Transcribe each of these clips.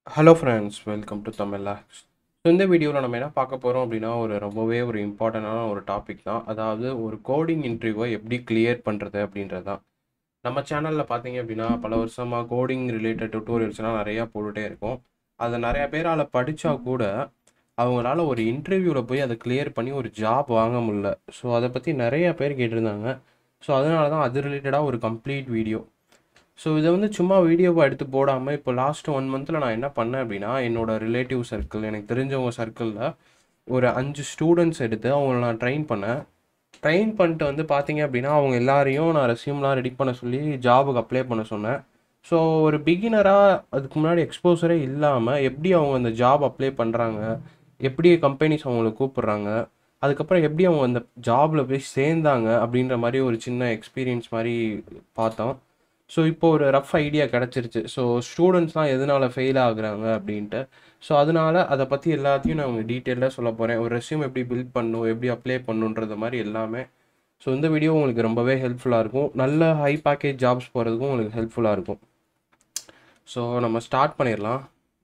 hello friends welcome to Tamil logs so இந்த வீடியோவில் நம்ம என்ன பார்க்க போகிறோம் அப்படின்னா ஒரு ரொம்பவே ஒரு இம்பார்ட்டண்டான ஒரு டாபிக் தான் அதாவது ஒரு கோடிங் இன்டர்வியூவை எப்படி கிளியர் பண்ணுறது அப்படின்றது தான் நம்ம சேனலில் பார்த்தீங்க அப்படின்னா பல வருஷமாக கோடிங் ரிலேட்டட் டுட்டோரியல்ஸ்லாம் நிறையா போட்டுகிட்டே இருக்கும் அதை நிறையா பேரால் படித்தா கூட அவங்களால ஒரு இன்டர்வியூவில் போய் அதை கிளியர் பண்ணி ஒரு ஜாப் வாங்க முடியல ஸோ அதை பற்றி நிறையா பேர் கேட்டிருந்தாங்க ஸோ அதனால தான் அது ரிலேட்டடாக ஒரு கம்ப்ளீட் வீடியோ ஸோ இதை வந்து சும்மா வீடியோவை எடுத்து போடாமல் இப்போ லாஸ்ட் ஒன் மந்தில் நான் என்ன பண்ணேன் அப்படின்னா என்னோட ரிலேட்டிவ் சர்க்கிள் எனக்கு தெரிஞ்சவங்க சர்க்கிளில் ஒரு அஞ்சு ஸ்டூடெண்ட்ஸ் எடுத்து அவங்கள நான் ட்ரெயின் பண்ணேன் ட்ரெயின் பண்ணிட்டு வந்து பார்த்தீங்க அப்படின்னா அவங்க எல்லாரையும் நான் ரெசியூம்லாம் ரெடி பண்ண சொல்லி ஜாபுக்கு அப்ளை பண்ண சொன்னேன் ஸோ ஒரு பிகினராக அதுக்கு முன்னாடி எக்ஸ்போசரே இல்லாமல் எப்படி அவங்க அந்த ஜாப் அப்ளை பண்ணுறாங்க எப்படி கம்பெனிஸ் அவங்கள கூப்பிடுறாங்க அதுக்கப்புறம் எப்படி அவங்க அந்த ஜாபில் போய் சேர்ந்தாங்க அப்படின்ற மாதிரி ஒரு சின்ன எக்ஸ்பீரியன்ஸ் மாதிரி பார்த்தோம் ஸோ இப்போ ஒரு ரஃப் ஐடியா கிடச்சிருச்சு ஸோ ஸ்டூடெண்ட்ஸ்லாம் எதனால் ஃபெயில் ஆகுறாங்க அப்படின்ட்டு ஸோ அதனால அதை பற்றி எல்லாத்தையும் நான் உங்களுக்கு டீட்டெயிலாக சொல்ல போகிறேன் ஒரு ரெஸ்யூம் எப்படி பில்ட் பண்ணும் எப்படி அப்ளை பண்ணுன்றது மாதிரி எல்லாமே ஸோ இந்த வீடியோ உங்களுக்கு ரொம்பவே ஹெல்ப்ஃபுல்லாக இருக்கும் நல்ல ஹை பேக்கேஜ் ஜாப்ஸ் போகிறதுக்கும் உங்களுக்கு ஹெல்ப்ஃபுல்லாக இருக்கும் ஸோ நம்ம ஸ்டார்ட் பண்ணிடலாம்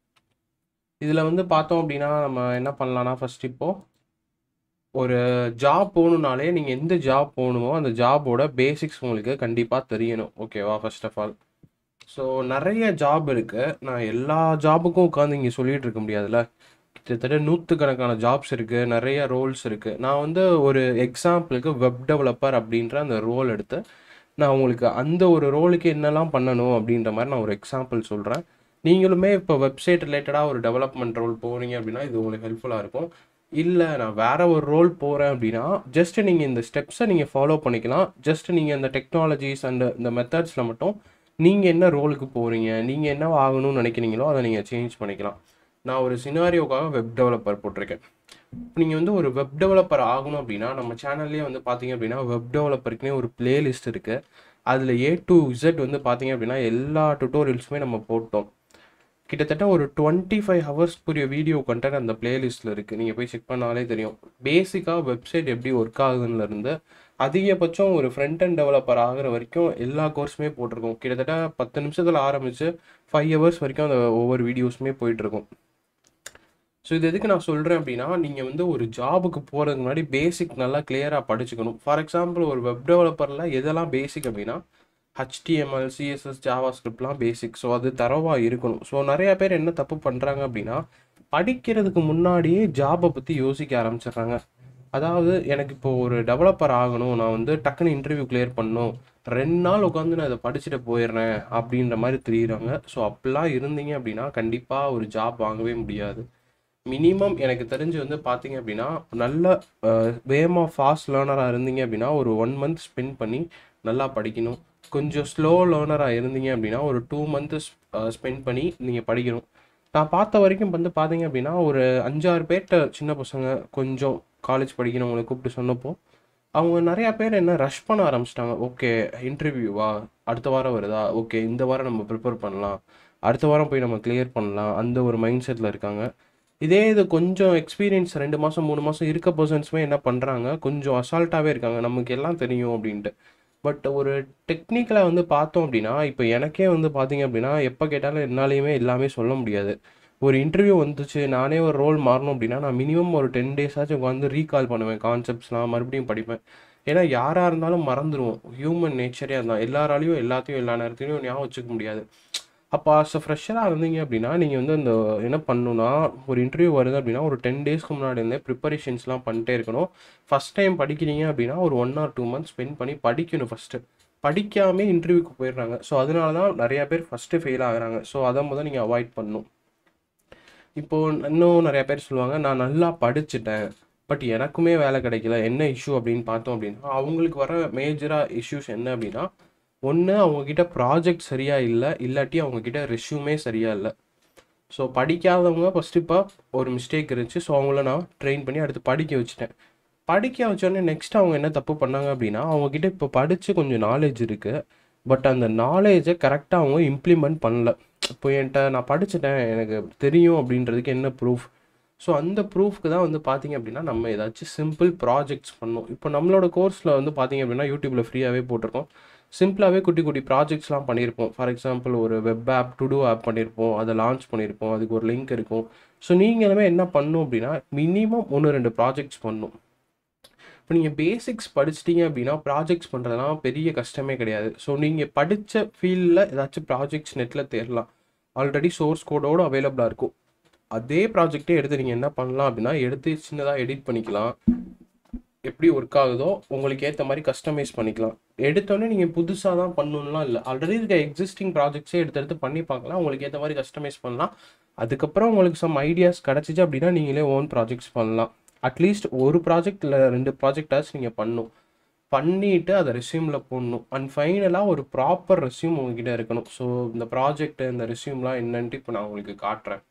இதில் வந்து பார்த்தோம் அப்படின்னா நம்ம என்ன பண்ணலான்னா ஃபஸ்ட் இப்போது ஒரு ஜாப் போகணுன்னாலே நீங்கள் எந்த ஜாப் போகணுமோ அந்த ஜாபோட பேசிக்ஸ் உங்களுக்கு கண்டிப்பாக தெரியணும் ஓகேவா ஃபர்ஸ்ட் ஆஃப் ஆல் ஸோ நிறைய ஜாப் இருக்குது நான் எல்லா ஜாபுக்கும் உட்காந்து இங்கே சொல்லிகிட்டு இருக்க முடியாதுல்ல கிட்டத்தட்ட நூற்றுக்கணக்கான ஜாப்ஸ் இருக்குது நிறைய ரோல்ஸ் இருக்குது நான் வந்து ஒரு எக்ஸாம்பிளுக்கு வெப் டெவலப்பர் அப்படின்ற அந்த ரோல் எடுத்து நான் உங்களுக்கு அந்த ஒரு ரோலுக்கு என்னெல்லாம் பண்ணணும் அப்படின்ற மாதிரி நான் ஒரு எக்ஸாம்பிள் சொல்கிறேன் நீங்களுமே இப்போ வெப்சைட் ரிலேட்டடாக ஒரு டெவலப்மெண்ட் ரோல் போகிறீங்க அப்படின்னா இது உங்களுக்கு ஹெல்ப்ஃபுல்லாக இருக்கும் இல்லை நான் வேற ஒரு ரோல் போகிறேன் அப்படின்னா ஜஸ்ட் நீங்கள் இந்த ஸ்டெப்ஸை நீங்கள் ஃபாலோ பண்ணிக்கலாம் ஜஸ்ட் நீங்கள் இந்த டெக்னாலஜிஸ் அண்ட் இந்த மெத்தட்ஸில் மட்டும் நீங்கள் என்ன ரோலுக்கு போகிறீங்க நீங்கள் என்ன ஆகணும்னு நினைக்கிறீங்களோ அதை நீங்கள் சேஞ்ச் பண்ணிக்கலாம் நான் ஒரு சினாரியோக்காக வெப் டெவலப்பர் போட்டிருக்கேன் நீங்கள் வந்து ஒரு வெப் டெவலப்பர் ஆகணும் அப்படின்னா நம்ம சேனல்லே வந்து பார்த்தீங்க அப்படின்னா வெப் டெவலப்பருக்குனே ஒரு பிளேலிஸ்ட் இருக்குது அதில் ஏ டு இசட் வந்து பார்த்தீங்க அப்படின்னா எல்லா டுட்டோரியல்ஸுமே நம்ம போட்டோம் கிட்டத்தட்ட ஒரு டுவெண்ட்டி ஃபைவ் ஹவர்ஸ்க்குரிய வீடியோ கண்டென்ட் அந்த பிளேலிஸ்ட்டில் இருக்குது நீங்கள் போய் செக் பண்ணாலே தெரியும் பேசிக்காக வெப்சைட் எப்படி ஒர்க் ஆகுதுன்னுலேருந்து அதிகபட்சம் ஒரு ஃப்ரண்ட் அண்ட் டெவலப்பர் ஆகிற வரைக்கும் எல்லா கோர்ஸுமே போட்டிருக்கோம் கிட்டத்தட்ட பத்து நிமிஷத்தில் ஆரம்பித்து ஃபைவ் ஹவர்ஸ் வரைக்கும் அந்த ஒவ்வொரு வீடியோஸுமே போயிட்டுருக்கும் ஸோ இது எதுக்கு நான் சொல்கிறேன் அப்படின்னா நீங்கள் வந்து ஒரு ஜாபுக்கு போகிறதுக்கு முன்னாடி பேசிக் நல்லா கிளியராக படிச்சுக்கணும் ஃபார் எக்ஸாம்பிள் ஒரு வெப் டெவலப்பரில் எதெல்லாம் பேசிக் அப்படின்னா ஹச்டிஎம்எல் சிஎஸ்எஸ் ஜாவா ஸ்கிரிப்ட்லாம் பேசிக் ஸோ அது தரவாக இருக்கணும் ஸோ நிறையா பேர் என்ன தப்பு பண்ணுறாங்க அப்படின்னா படிக்கிறதுக்கு முன்னாடியே ஜாபை பற்றி யோசிக்க ஆரம்பிச்சிடுறாங்க அதாவது எனக்கு இப்போ ஒரு டெவலப்பர் ஆகணும் நான் வந்து டக்குன்னு இன்டர்வியூ கிளியர் பண்ணணும் ரெண்டு நாள் உட்காந்து நான் இதை படிச்சுட்டு போயிடுறேன் அப்படின்ற மாதிரி தெரியுறாங்க ஸோ அப்படிலாம் இருந்தீங்க அப்படின்னா கண்டிப்பாக ஒரு ஜாப் வாங்கவே முடியாது மினிமம் எனக்கு தெரிஞ்சு வந்து பார்த்தீங்க அப்படின்னா நல்ல வேகமாக ஃபாஸ்ட் லேர்னராக இருந்தீங்க அப்படின்னா ஒரு ஒன் மந்த் ஸ்பெண்ட் பண்ணி நல்லா படிக்கணும் கொஞ்சம் ஸ்லோ லேர்னராக இருந்தீங்க அப்படின்னா ஒரு டூ மந்த்து ஸ்பெண்ட் பண்ணி நீங்கள் படிக்கணும் நான் பார்த்த வரைக்கும் வந்து பார்த்தீங்க அப்படின்னா ஒரு அஞ்சாறு பேர்கிட்ட சின்ன பசங்க கொஞ்சம் காலேஜ் படிக்கிறவங்களை கூப்பிட்டு சொன்னப்போ அவங்க நிறையா பேர் என்ன ரஷ் பண்ண ஆரம்பிச்சிட்டாங்க ஓகே இன்டர்வியூவா அடுத்த வாரம் வருதா ஓகே இந்த வாரம் நம்ம ப்ரிப்பேர் பண்ணலாம் அடுத்த வாரம் போய் நம்ம கிளியர் பண்ணலாம் அந்த ஒரு மைண்ட் செட்டில் இருக்காங்க இதே இது கொஞ்சம் எக்ஸ்பீரியன்ஸ் ரெண்டு மாதம் மூணு மாதம் இருக்க பர்சன்ஸுமே என்ன பண்ணுறாங்க கொஞ்சம் அசால்ட்டாகவே இருக்காங்க நமக்கு எல்லாம் தெரியும் அப்படின்ட்டு பட் ஒரு டெக்னிக்கலாக வந்து பார்த்தோம் அப்படின்னா இப்போ எனக்கே வந்து பார்த்தீங்க அப்படின்னா எப்போ கேட்டாலும் என்னாலையுமே எல்லாமே சொல்ல முடியாது ஒரு இன்டர்வியூ வந்துச்சு நானே ஒரு ரோல் மாறணும் அப்படின்னா நான் மினிமம் ஒரு டென் டேஸ் ஆச்சும் உட்காந்து ரீகால் பண்ணுவேன் கான்செப்ட்ஸ்லாம் மறுபடியும் படிப்பேன் ஏன்னா யாராக இருந்தாலும் மறந்துடுவோம் ஹியூமன் நேச்சரே அதுதான் எல்லாராலையும் எல்லாத்தையும் எல்லா நேரத்துலையும் ஞாபகம் வச்சுக்க முடியாது அப்போ அஸ் அ ஃப்ரெஷராக இருந்தீங்க அப்படின்னா நீங்கள் வந்து அந்த என்ன பண்ணணும்னா ஒரு இன்டர்வியூ வருது அப்படின்னா ஒரு டென் டேஸ்க்கு முன்னாடி இருந்தே ப்ரிப்பரேஷன்ஸ்லாம் பண்ணிட்டே இருக்கணும் ஃபஸ்ட் டைம் படிக்கிறீங்க அப்படின்னா ஒரு one or two months spend பண்ணி படிக்கணும் ஃபஸ்ட்டு படிக்காமே இன்டர்வியூக்கு போயிடுறாங்க ஸோ அதனால தான் நிறையா பேர் ஃபஸ்ட்டு ஃபெயில் ஆகுறாங்க ஸோ அதை முதல் நீங்கள் அவாய்ட் பண்ணணும் இப்போது இன்னும் நிறையா பேர் சொல்லுவாங்க நான் நல்லா படிச்சுட்டேன் பட் எனக்குமே வேலை கிடைக்கல என்ன இஷ்யூ அப்படின்னு பார்த்தோம் அப்படின்னா அவங்களுக்கு வர மேஜராக இஷ்யூஸ் என்ன அப்படின்னா ஒன்று அவங்கக்கிட்ட ப்ராஜெக்ட் சரியாக இல்லை இல்லாட்டி அவங்கக்கிட்ட ரெஷ்யூமே சரியாக இல்லை ஸோ படிக்காதவங்க ஃபஸ்ட்டு இப்போ ஒரு மிஸ்டேக் இருந்துச்சு ஸோ அவங்கள நான் ட்ரெயின் பண்ணி அடுத்து படிக்க வச்சுட்டேன் படிக்க வச்சோடனே நெக்ஸ்ட் அவங்க என்ன தப்பு பண்ணாங்க அப்படின்னா அவங்கக்கிட்ட இப்போ படித்து கொஞ்சம் நாலேஜ் இருக்குது பட் அந்த நாலேஜை கரெக்டாக அவங்க இம்ப்ளிமெண்ட் பண்ணல இப்போ என்கிட்ட நான் படிச்சுட்டேன் எனக்கு தெரியும் அப்படின்றதுக்கு என்ன ப்ரூஃப் ஸோ அந்த ப்ரூஃப்க்கு தான் வந்து பார்த்தீங்க அப்படின்னா நம்ம ஏதாச்சும் சிம்பிள் ப்ராஜெக்ட்ஸ் பண்ணணும் இப்போ நம்மளோட கோர்ஸில் வந்து பார்த்தீங்க அப்படின்னா யூடியூப்பில் ஃப்ரீயாகவே போட்டிருக்கோம் சிம்பிளாகவே குட்டி குட்டி ப்ராஜெக்ட்ஸ்லாம் பண்ணியிருப்போம் ஃபார் எக்ஸாம்பிள் ஒரு web app to do app பண்ணியிருப்போம் அதை லான்ச் பண்ணியிருப்போம் அதுக்கு ஒரு லிங்க் இருக்கும் ஸோ நீங்களுமே என்ன பண்ணணும் அப்படின்னா மினிமம் ஒன்று ரெண்டு ப்ராஜெக்ட்ஸ் பண்ணணும் இப்போ நீங்கள் பேசிக்ஸ் படிச்சிட்டிங்க அப்படின்னா ப்ராஜெக்ட்ஸ் பண்ணுறதுலாம் பெரிய கஷ்டமே கிடையாது ஸோ நீங்கள் படித்த ஃபீல்டில் ஏதாச்சும் ப்ராஜெக்ட்ஸ் நெட்டில் தேடலாம் ஆல்ரெடி சோர்ஸ் கோடோடு அவைலபிளாக இருக்கும் அதே ப்ராஜெக்டே எடுத்து நீங்கள் என்ன பண்ணலாம் அப்படின்னா எடுத்து சின்னதாக எடிட் பண்ணிக்கலாம் எப்படி ஒர்க் ஆகுதோ உங்களுக்கு ஏற்ற மாதிரி கஸ்டமைஸ் பண்ணிக்கலாம் எடுத்தோடனே நீங்கள் புதுசாக தான் பண்ணணும்லாம் இல்லை ஆல்ரெடி இருக்க எக்ஸிஸ்டிங் ப்ராஜெக்ட்ஸே எடுத்து எடுத்து பண்ணி பார்க்கலாம் உங்களுக்கு ஏற்ற மாதிரி கஸ்டமைஸ் பண்ணலாம் அதுக்கப்புறம் உங்களுக்கு சம் ஐடியாஸ் கிடச்சிச்சு அப்படின்னா நீங்களே ஓன் ப்ராஜெக்ட்ஸ் பண்ணலாம் அட்லீஸ்ட் ஒரு ப்ராஜெக்ட் இல்லை ரெண்டு ப்ராஜெக்டாச்சும் நீங்கள் பண்ணணும் பண்ணிட்டு அதை ரெஸ்யூமில் போடணும் அண்ட் ஃபைனலாக ஒரு ப்ராப்பர் ரெஸ்யூம் உங்ககிட்ட இருக்கணும் ஸோ இந்த ப்ராஜெக்ட் இந்த ரெஸ்யூம்லாம் என்னன்ட்டு இப்போ நான் உங்களுக்கு காட்டுறேன்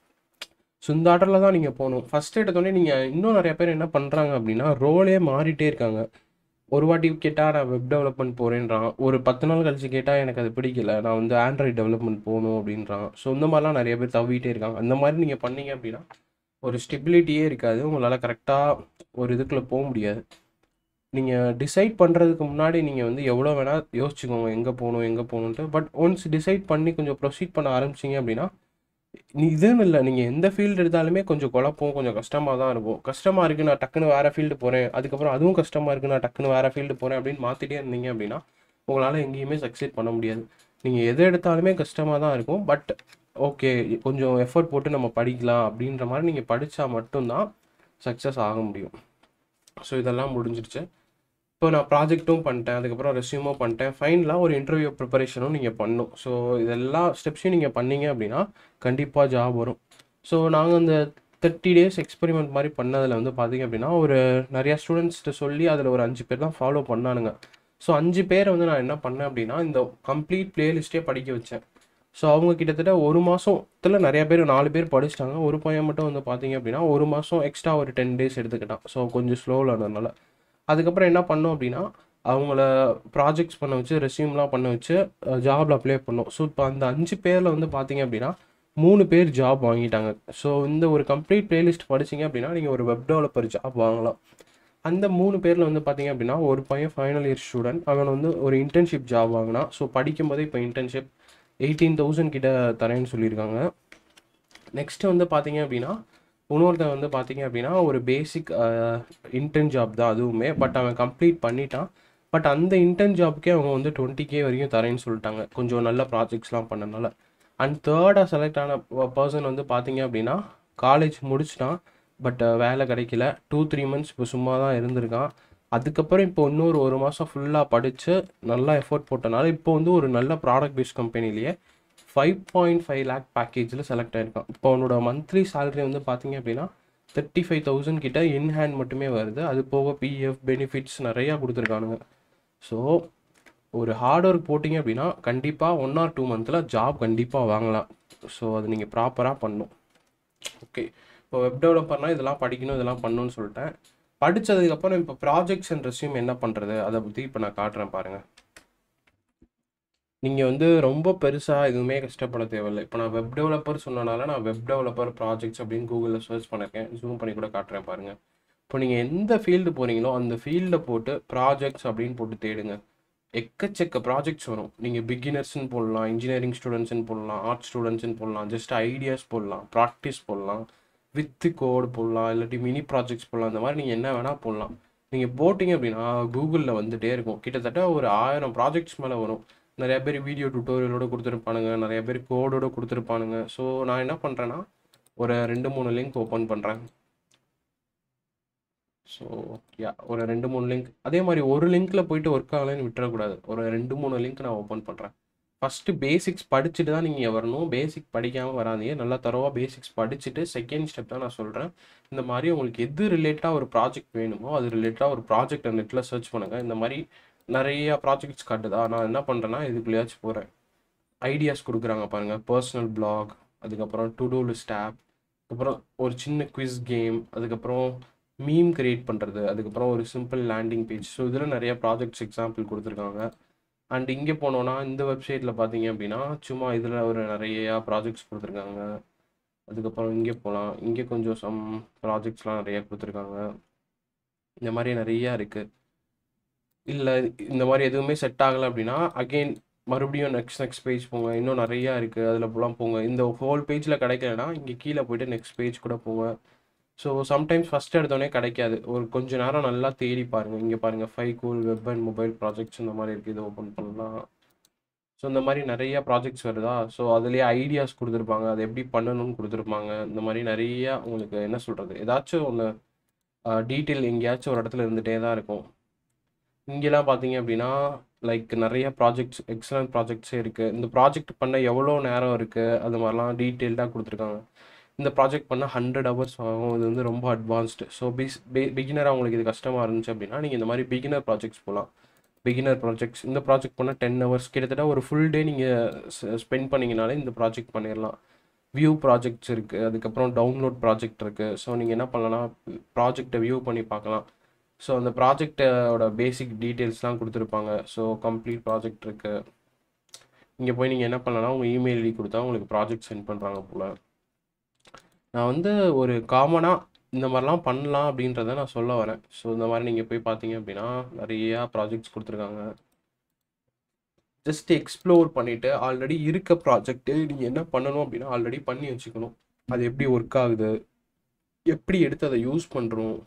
ஸோ இந்த ஆர்டரில் தான் நீங்கள் போகணும் ஃபஸ்ட் எடுத்தோடனே நீங்கள் இன்னும் நிறைய பேர் என்ன பண்ணுறாங்க அப்படின்னா ரோலே மாறிட்டே இருக்காங்க ஒரு வாட்டி கேட்டால் நான் வெப் டெவலப்மெண்ட் போகிறேன்றான் ஒரு பத்து நாள் கழிச்சு கேட்டால் எனக்கு அது பிடிக்கல நான் வந்து ஆண்ட்ராய்ட் டெவலப்மெண்ட் போகணும் அப்படின்றான் ஸோ இந்த மாதிரிலாம் நிறைய பேர் தவிட்டே இருக்காங்க அந்த மாதிரி நீங்கள் பண்ணீங்க அப்படின்னா ஒரு ஸ்டெபிலிட்டியே இருக்காது உங்களால் கரெக்டாக ஒரு இதுக்குள்ளே போக முடியாது நீங்கள் டிசைட் பண்ணுறதுக்கு முன்னாடி நீங்கள் வந்து எவ்வளோ வேணால் யோசிச்சுக்கோங்க எங்கே போகணும் எங்கே போகணுன்ட்டு பட் ஒன்ஸ் டிசைட் பண்ணி கொஞ்சம் ப்ரொசீட் பண்ண ஆரம்பிச்சிங்க அப்படின்னா நீ இதுன்னு இல்லை நீங்கள் எந்த ஃபீல்டு எடுத்தாலுமே கொஞ்சம் குழப்பம் கொஞ்சம் கஷ்டமாக தான் இருக்கும் கஷ்டமாக இருக்குது நான் டக்குன்னு வேறு ஃபீல்டு போகிறேன் அதுக்கப்புறம் அதுவும் கஷ்டமாக இருக்குது நான் டக்குன்னு வேறு ஃபீல்டு போகிறேன் அப்படின்னு மாற்றிட்டே இருந்தீங்க அப்படின்னா உங்களால் எங்கேயுமே சக்சீட் பண்ண முடியாது நீங்கள் எது எடுத்தாலுமே கஷ்டமாக தான் இருக்கும் பட் ஓகே கொஞ்சம் எஃபர்ட் போட்டு நம்ம படிக்கலாம் அப்படின்ற மாதிரி நீங்கள் படித்தா மட்டும்தான் சக்ஸஸ் ஆக முடியும் ஸோ இதெல்லாம் முடிஞ்சிருச்சு இப்போ நான் ப்ராஜெக்ட்டும் பண்ணிட்டேன் அதுக்கப்புறம் ரெஸ்யூமும் பண்ணிட்டேன் ஃபைனலாக ஒரு இன்டர்வியூ ப்ரிப்பரேஷனும் நீங்கள் பண்ணணும் ஸோ இதெல்லா ஸ்டெப்ஸையும் நீங்கள் பண்ணீங்க அப்படின்னா கண்டிப்பாக ஜாப் வரும் ஸோ நாங்கள் அந்த தேர்ட்டி டேஸ் எக்ஸ்பெரிமெண்ட் மாதிரி பண்ணதில் வந்து பார்த்தீங்க அப்படின்னா ஒரு நிறையா ஸ்டூடெண்ட்ஸ்கிட்ட சொல்லி அதில் ஒரு அஞ்சு பேர் தான் ஃபாலோ பண்ணானுங்க ஸோ அஞ்சு பேரை வந்து நான் என்ன பண்ணேன் அப்படின்னா இந்த கம்ப்ளீட் பிளேலிஸ்ட்டே படிக்க வச்சேன் ஸோ அவங்க கிட்டத்தட்ட ஒரு மாதத்தில் நிறைய பேர் நாலு பேர் படிச்சிட்டாங்க ஒரு பையன் மட்டும் வந்து பார்த்தீங்க அப்படின்னா ஒரு மாதம் எக்ஸ்ட்ரா ஒரு டென் டேஸ் எடுத்துக்கிட்டான் ஸோ கொஞ்சம் ஸ்லோவில் இருந்ததுனால அதுக்கப்புறம் என்ன பண்ணோம் அப்படின்னா அவங்கள ப்ராஜெக்ட்ஸ் பண்ண வச்சு ரெஸ்யூம்லாம் பண்ண வச்சு ஜாபில் அப்ளை பண்ணோம் ஸோ இப்போ அந்த அஞ்சு பேரில் வந்து பார்த்தீங்க அப்படின்னா மூணு பேர் ஜாப் வாங்கிட்டாங்க ஸோ இந்த ஒரு கம்ப்ளீட் பிளேலிஸ்ட் படிச்சிங்க அப்படின்னா நீங்கள் ஒரு வெப் டெவலப்பர் ஜாப் வாங்கலாம் அந்த மூணு பேரில் வந்து பார்த்தீங்க அப்படின்னா ஒரு பையன் ஃபைனல் இயர் ஸ்டூடெண்ட் அவன் வந்து ஒரு இன்டர்ன்ஷிப் ஜாப் வாங்கினான் ஸோ படிக்கும்போதே இப்போ இன்டர்ன்ஷிப் எயிட்டீன் தௌசண்ட் கிட்ட தரேன்னு சொல்லியிருக்காங்க நெக்ஸ்ட்டு வந்து பார்த்தீங்க அப்படின்னா இன்னொருத்தன் வந்து பார்த்தீங்க அப்படின்னா ஒரு பேசிக் இன்டர்ன் ஜாப் தான் அதுவுமே பட் அவன் கம்ப்ளீட் பண்ணிட்டான் பட் அந்த இன்டர்ன் ஜாப்க்கே அவங்க வந்து டுவெண்ட்டி கே வரைக்கும் தரேன்னு சொல்லிட்டாங்க கொஞ்சம் நல்ல ப்ராஜெக்ட்ஸ்லாம் பண்ணனால அண்ட் தேர்டாக செலக்ட் ஆன பர்சன் வந்து பார்த்தீங்க அப்படின்னா காலேஜ் முடிச்சிட்டான் பட் வேலை கிடைக்கல டூ த்ரீ மந்த்ஸ் இப்போ சும்மா தான் இருந்திருக்கான் அதுக்கப்புறம் இப்போ இன்னொரு ஒரு மாதம் ஃபுல்லாக படித்து நல்லா எஃபோர்ட் போட்டனால இப்போ வந்து ஒரு நல்ல ப்ராடக்ட் பேஸ்ட் கம்பெனிலேயே ஃபைவ் பாயிண்ட் ஃபைவ் லேக் பேக்கேஜில் செலக்ட் ஆயிருக்கான் இப்போ அவனோட மந்த்லி சேலரி வந்து பார்த்தீங்க அப்படின்னா தேர்ட்டி ஃபைவ் தௌசண்ட் கிட்ட இன் ஹேண்ட் மட்டுமே வருது அது போக பிஎஃப் பெனிஃபிட்ஸ் நிறையா கொடுத்துருக்கானுங்க ஸோ ஒரு ஹார்ட் ஒர்க் போட்டிங்க அப்படின்னா கண்டிப்பாக ஒன் ஆர் டூ மந்த்தில் ஜாப் கண்டிப்பாக வாங்கலாம் ஸோ அது நீங்கள் ப்ராப்பராக பண்ணணும் ஓகே இப்போ வெப் டெவலப்பர்னால் இதெல்லாம் படிக்கணும் இதெல்லாம் பண்ணணும்னு சொல்லிட்டேன் படித்ததுக்கப்புறம் இப்போ ப்ராஜெக்ட்ஸ் அண்ட் ரெஸ்யூம் என்ன பண்ணுறது அதை பற்றி இப்போ நான் காட்டுறேன் பாருங்கள் நீங்கள் வந்து ரொம்ப பெருசாக எதுவுமே கஷ்டப்பட தேவையில்லை இப்போ நான் வெப் டெவலப்பர் சொன்னனால நான் வெப் டெவலப்பர் ப்ராஜெக்ட்ஸ் அப்படின்னு கூகுளில் சர்ச் பண்ணியிருக்கேன் ஜூம் பண்ணி கூட காட்டுறேன் பாருங்கள் இப்போ நீங்கள் எந்த ஃபீல்டு போகிறீங்களோ அந்த ஃபீல்டை போட்டு ப்ராஜெக்ட்ஸ் அப்படின்னு போட்டு தேடுங்க எக்கச்சக்க ப்ராஜெக்ட்ஸ் வரும் நீங்கள் பிகினர்ஸ்னு போடலாம் இன்ஜினியரிங் ஸ்டூடெண்ட்ஸ்னு போடலாம் ஆர்ட் ஸ்டூடெண்ட்ஸ்னு போடலாம் ஜஸ்ட் ஐடியாஸ் போடலாம் ப்ராக்டிஸ் போடலாம் வித்து கோடு போடலாம் இல்லாட்டி மினி ப்ராஜெக்ட்ஸ் போடலாம் இந்த மாதிரி நீங்கள் என்ன வேணால் போடலாம் நீங்கள் போட்டிங்க அப்படின்னா கூகுளில் வந்துகிட்டே இருக்கும் கிட்டத்தட்ட ஒரு ஆயிரம் ப்ராஜெக்ட்ஸ் மேலே வரும் நிறைய பேர் வீடியோ டுட்டோரியலோட கொடுத்துருப்பானுங்க நிறைய பேர் கோடோட கொடுத்துருப்பானுங்க ஸோ நான் என்ன பண்ணுறேன்னா ஒரு ரெண்டு மூணு லிங்க் ஓப்பன் பண்ணுறேன் ஸோ யா ஒரு ரெண்டு மூணு லிங்க் அதே மாதிரி ஒரு லிங்க்ல போயிட்டு ஒர்க் ஆகலைன்னு விட்டுறக்கூடாது ஒரு ரெண்டு மூணு லிங்க் நான் ஓப்பன் பண்ணுறேன் ஃபஸ்ட்டு பேசிக்ஸ் படிச்சுட்டு தான் நீங்கள் வரணும் பேசிக் படிக்காமல் வராதீங்க நல்லா தரவாக பேசிக்ஸ் படிச்சுட்டு செகண்ட் ஸ்டெப் தான் நான் சொல்கிறேன் இந்த மாதிரி உங்களுக்கு எது ரிலேட்டாக ஒரு ப்ராஜெக்ட் வேணுமோ அது ரிலேட்டாக ஒரு ப்ராஜெக்ட் நெட்டில் சர்ச் பண்ணுங்கள் இந்த மாதிரி நிறைய ப்ராஜெக்ட்ஸ் காட்டுதா நான் என்ன பண்ணுறேன்னா இதுக்குள்ளேயாச்சும் போகிறேன் ஐடியாஸ் கொடுக்குறாங்க பாருங்கள் பர்சனல் பிளாக் அதுக்கப்புறம் டு டூ லிஸ்ட் ஆப் அதுக்கப்புறம் ஒரு சின்ன குவிஸ் கேம் அதுக்கப்புறம் மீம் கிரியேட் பண்ணுறது அதுக்கப்புறம் ஒரு சிம்பிள் லேண்டிங் பேஜ் ஸோ இதில் நிறைய ப்ராஜெக்ட்ஸ் எக்ஸாம்பிள் கொடுத்துருக்காங்க அண்ட் இங்கே போனோன்னா இந்த வெப்சைட்டில் பார்த்தீங்க அப்படின்னா சும்மா இதில் ஒரு நிறைய ப்ராஜெக்ட்ஸ் கொடுத்துருக்காங்க அதுக்கப்புறம் இங்கே போகலாம் இங்கே கொஞ்சம் சம் ப்ராஜெக்ட்ஸ்லாம் நிறைய கொடுத்துருக்காங்க இந்த மாதிரி நிறையா இருக்குது இல்லை இந்த மாதிரி எதுவுமே செட் ஆகலை அப்படின்னா அகெயின் மறுபடியும் நெக்ஸ்ட் நெக்ஸ்ட் பேஜ் போங்க இன்னும் நிறையா இருக்குது அதில் போலாம் போங்க இந்த ஹோல் பேஜில் கிடைக்கலனா இங்கே கீழே போயிட்டு நெக்ஸ்ட் பேஜ் கூட போங்க ஸோ சம்டைம்ஸ் ஃபஸ்ட் எடுத்தோடனே கிடைக்காது ஒரு கொஞ்ச நேரம் நல்லா தேடி பாருங்கள் இங்கே பாருங்கள் five cool web and mobile projects இந்த மாதிரி இருக்குது இதை ஓப்பன் பண்ணலாம் ஸோ இந்த மாதிரி நிறைய ப்ராஜெக்ட்ஸ் வருதா ஸோ அதுலேயே ஐடியாஸ் கொடுத்துருப்பாங்க அது எப்படி பண்ணணும்னு கொடுத்துருப்பாங்க இந்த மாதிரி நிறைய உங்களுக்கு என்ன சொல்கிறது ஏதாச்சும் ஒன்று டீட்டெயில் எங்கேயாச்சும் ஒரு இடத்துல இருந்துகிட்டே தான் இருக்கும் இங்கெல்லாம் பார்த்தீங்க அப்படின்னா லைக் நிறைய ப்ராஜெக்ட்ஸ் எக்ஸலண்ட் ப்ராஜெக்ட்ஸே இருக்குது இந்த ப்ராஜெக்ட் பண்ண எவ்வளோ நேரம் இருக்குது அது மாதிரிலாம் டீட்டெயில்டாக கொடுத்துருக்காங்க இந்த ப்ராஜெக்ட் பண்ண ஹண்ட்ரட் ஹவர்ஸ் ஆகும் இது வந்து ரொம்ப அட்வான்ஸ்டு ஸோ பிஸ் பிகினராக உங்களுக்கு இது கஷ்டமாக இருந்துச்சு அப்படின்னா நீங்கள் இந்த மாதிரி பிகினர் ப்ராஜெக்ட்ஸ் போகலாம் பிகினர் ப்ராஜெக்ட்ஸ் இந்த ப்ராஜெக்ட் பண்ணால் டென் ஹவர்ஸ் கிட்டத்தட்ட ஒரு ஃபுல் டே நீங்கள் ஸ்பெண்ட் பண்ணிங்கனாலே இந்த ப்ராஜெக்ட் பண்ணிடலாம் வியூ ப்ராஜெக்ட்ஸ் இருக்குது அதுக்கப்புறம் டவுன்லோட் ப்ராஜெக்ட் இருக்குது ஸோ நீங்கள் என்ன பண்ணலாம் ப்ராஜெக்டை வியூ பண்ணி பார்க்கலாம் ஸோ அந்த ப்ராஜெக்டோட பேசிக் டீட்டெயில்ஸ்லாம் கொடுத்துருப்பாங்க ஸோ கம்ப்ளீட் ப்ராஜெக்ட் இருக்குது இங்கே போய் நீங்கள் என்ன பண்ணலாம் உங்கள் இமெயில் ஐடி கொடுத்தா உங்களுக்கு ப்ராஜெக்ட் சென்ட் பண்ணுறாங்க போல் நான் வந்து ஒரு காமனாக இந்த மாதிரிலாம் பண்ணலாம் அப்படின்றத நான் சொல்ல வரேன் ஸோ இந்த மாதிரி நீங்கள் போய் பார்த்தீங்க அப்படின்னா நிறையா ப்ராஜெக்ட்ஸ் கொடுத்துருக்காங்க ஜஸ்ட் எக்ஸ்ப்ளோர் பண்ணிவிட்டு ஆல்ரெடி இருக்க ப்ராஜெக்ட்டு நீங்கள் என்ன பண்ணணும் அப்படின்னா ஆல்ரெடி பண்ணி வச்சுக்கணும் அது எப்படி ஒர்க் ஆகுது எப்படி எடுத்து அதை யூஸ் பண்ணுறோம்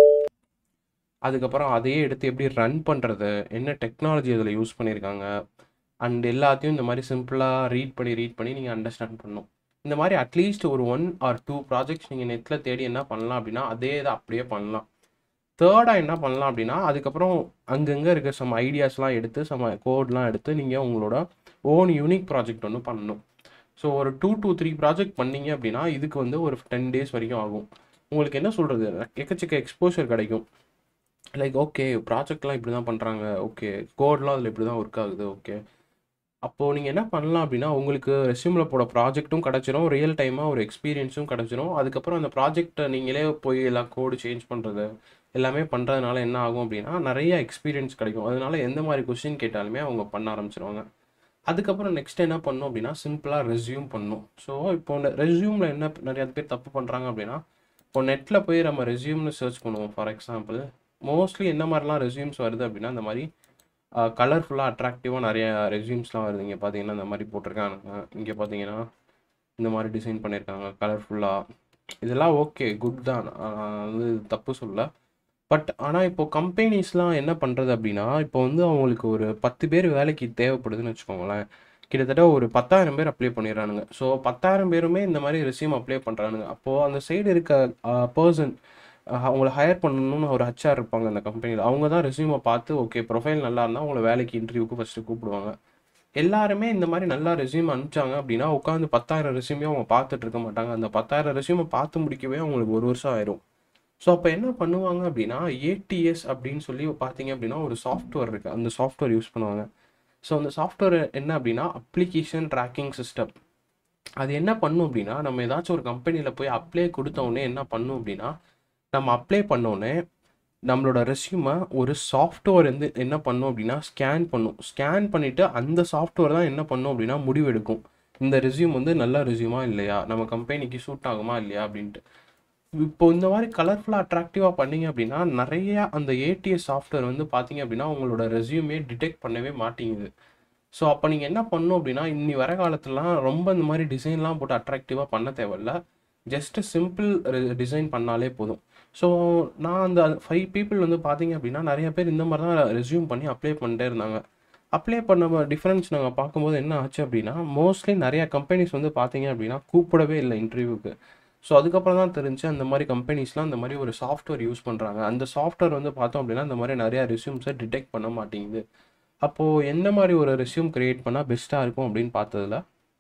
அதுக்கப்புறம் அதையே எடுத்து எப்படி ரன் பண்ணுறது என்ன டெக்னாலஜி அதில் யூஸ் பண்ணியிருக்காங்க அண்ட் எல்லாத்தையும் இந்த மாதிரி சிம்பிளாக ரீட் பண்ணி ரீட் பண்ணி நீங்கள் அண்டர்ஸ்டாண்ட் பண்ணணும் இந்த மாதிரி அட்லீஸ்ட் ஒரு ஒன் ஆர் டூ ப்ராஜெக்ட்ஸ் நீங்கள் நெட்டில் தேடி என்ன பண்ணலாம் அப்படின்னா அதே இதை அப்படியே பண்ணலாம் தேர்டாக என்ன பண்ணலாம் அப்படின்னா அதுக்கப்புறம் அங்கங்கே இருக்க சம் ஐடியாஸ்லாம் எடுத்து சம கோட்லாம் எடுத்து நீங்கள் உங்களோட ஓன் யூனிக் ப்ராஜெக்ட் ஒன்று பண்ணணும் ஸோ ஒரு டூ டூ த்ரீ ப்ராஜெக்ட் பண்ணீங்க அப்படின்னா இதுக்கு வந்து ஒரு டென் டேஸ் வரைக்கும் ஆகும் உங்களுக்கு என்ன சொல்கிறது எக்கச்சக்க எக்ஸ்போஷர் கிடைக்கும் லைக் ஓகே ப்ராஜெக்ட்லாம் இப்படி தான் பண்ணுறாங்க ஓகே கோட்லாம் அதில் இப்படி தான் ஒர்க் ஆகுது ஓகே அப்போது நீங்கள் என்ன பண்ணலாம் அப்படின்னா உங்களுக்கு ரெஸ்யூமில் போட ப்ராஜெக்ட்டும் கிடச்சிரும் ரியல் டைமாக ஒரு எக்ஸ்பீரியன்ஸும் கிடச்சிரும் அதுக்கப்புறம் அந்த ப்ராஜெக்டை நீங்களே போய் எல்லாம் கோடு சேஞ்ச் பண்ணுறது எல்லாமே பண்ணுறதுனால என்ன ஆகும் அப்படின்னா நிறைய எக்ஸ்பீரியன்ஸ் கிடைக்கும் அதனால எந்த மாதிரி கொஸ்டின் கேட்டாலுமே அவங்க பண்ண ஆரம்பிச்சிருவாங்க அதுக்கப்புறம் நெக்ஸ்ட் என்ன பண்ணும் அப்படின்னா சிம்பிளாக ரெஸ்யூம் பண்ணும் ஸோ இப்போ ரெஸ்யூமில் என்ன நிறைய பேர் தப்பு பண்ணுறாங்க அப்படின்னா இப்போ நெட்டில் போய் நம்ம ரெஸ்யூம்னு சர்ச் பண்ணுவோம் ஃபார் எக்ஸாம்பிள் மோஸ்ட்லி என்ன மாதிரிலாம் ரெஸ்யூம்ஸ் வருது அப்படின்னா இந்த மாதிரி கலர்ஃபுல்லாக அட்ராக்டிவாக நிறைய ரெஸ்யூம்ஸ்லாம் வருது இங்கே பார்த்தீங்கன்னா இந்த மாதிரி போட்டிருக்காங்க இங்கே பார்த்தீங்கன்னா இந்த மாதிரி டிசைன் பண்ணியிருக்காங்க கலர்ஃபுல்லாக இதெல்லாம் ஓகே குட் தான் வந்து தப்பு சொல்ல பட் ஆனால் இப்போ கம்பெனிஸ்லாம் என்ன பண்ணுறது அப்படின்னா இப்போ வந்து அவங்களுக்கு ஒரு பத்து பேர் வேலைக்கு தேவைப்படுதுன்னு வச்சுக்கோங்களேன் கிட்டத்தட்ட ஒரு பத்தாயிரம் பேர் அப்ளை பண்ணிடுறானுங்க ஸோ பத்தாயிரம் பேருமே இந்த மாதிரி ரெஸ்யூம் அப்ளை பண்ணுறானுங்க அப்போது அந்த சைடு இருக்க பர்சன் அவங்கள ஹையர் பண்ணணும்னு ஒரு ஹச்ஆர் இருப்பாங்க அந்த கம்பெனியில் அவங்க தான் ரெஸ்யூமை பார்த்து ஓகே ப்ரொஃபைல் நல்லா இருந்தால் அவங்கள வேலைக்கு இன்டர்வியூக்கு ஃபஸ்ட்டு கூப்பிடுவாங்க எல்லாருமே இந்த மாதிரி நல்லா ரெஸ்யூம் அனுப்பிச்சாங்க அப்படின்னா உட்காந்து பத்தாயிரம் ரெஸ்யூமே அவங்க பார்த்துட்டு இருக்க மாட்டாங்க அந்த பத்தாயிரம் ரெஸ்யூமை பார்த்து முடிக்கவே அவங்களுக்கு ஒரு வருஷம் ஆயிரும் ஸோ அப்போ என்ன பண்ணுவாங்க அப்படின்னா ஏடிஎஸ் அப்படின்னு சொல்லி பார்த்தீங்க அப்படின்னா ஒரு சாஃப்ட்வேர் இருக்குது அந்த சாஃப்ட்வேர் யூஸ் பண்ணுவாங்க ஸோ அந்த சாஃப்ட்வேர் என்ன அப்படின்னா அப்ளிகேஷன் ட்ராக்கிங் சிஸ்டம் அது என்ன பண்ணும் அப்படின்னா நம்ம ஏதாச்சும் ஒரு கம்பெனியில் போய் அப்ளை கொடுத்த உடனே என்ன பண்ணும் அப்படின்னா நம்ம அப்ளை பண்ணோடனே நம்மளோட ரெஸ்யூமை ஒரு சாஃப்ட்வேர் வந்து என்ன பண்ணும் அப்படின்னா ஸ்கேன் பண்ணும் ஸ்கேன் பண்ணிவிட்டு அந்த சாஃப்ட்வேர் தான் என்ன பண்ணும் அப்படின்னா முடிவெடுக்கும் இந்த ரெஸ்யூம் வந்து நல்ல ரெஸ்யூமா இல்லையா நம்ம கம்பெனிக்கு சூட் ஆகுமா இல்லையா அப்படின்ட்டு இப்போ இந்த மாதிரி கலர்ஃபுல்லாக அட்ராக்டிவாக பண்ணீங்க அப்படின்னா நிறைய அந்த ஏடிஎஸ் சாஃப்ட்வேர் வந்து பார்த்தீங்க அப்படின்னா உங்களோட ரெஸ்யூமே டிடெக்ட் பண்ணவே மாட்டேங்குது ஸோ அப்போ நீங்கள் என்ன பண்ணும் அப்படின்னா இன்னி வர காலத்துலலாம் ரொம்ப இந்த மாதிரி டிசைன்லாம் போட்டு அட்ராக்டிவாக பண்ண தேவையில்ல ஜஸ்ட் சிம்பிள் டிசைன் பண்ணாலே போதும் ஸோ நான் அந்த ஃபைவ் பீப்புள் வந்து பார்த்தீங்க அப்படின்னா நிறைய பேர் இந்த மாதிரி தான் ரெஸ்யூம் பண்ணி அப்ளை பண்ணிட்டே இருந்தாங்க அப்ளை பண்ண டிஃப்ரென்ஸ் நாங்கள் பார்க்கும்போது என்ன ஆச்சு அப்படின்னா மோஸ்ட்லி நிறைய கம்பெனிஸ் வந்து பார்த்தீங்க அப்படின்னா கூப்பிடவே இல்லை இன்டர்வியூக்கு ஸோ அதுக்கப்புறம் தான் தெரிஞ்சு அந்த மாதிரி கம்பெனிஸ்லாம் அந்த மாதிரி ஒரு சாஃப்ட்வேர் யூஸ் பண்ணுறாங்க அந்த சாஃப்ட்வேர் வந்து பார்த்தோம் அப்படின்னா இந்த மாதிரி நிறையா ரெஸ்யூம்ஸை டிடெக்ட் பண்ண மாட்டேங்குது அப்போது எந்த மாதிரி ஒரு ரெஸ்யூம் க்ரியேட் பண்ணால் பெஸ்ட்டாக இருக்கும் அப்படின்னு பார்த்ததுல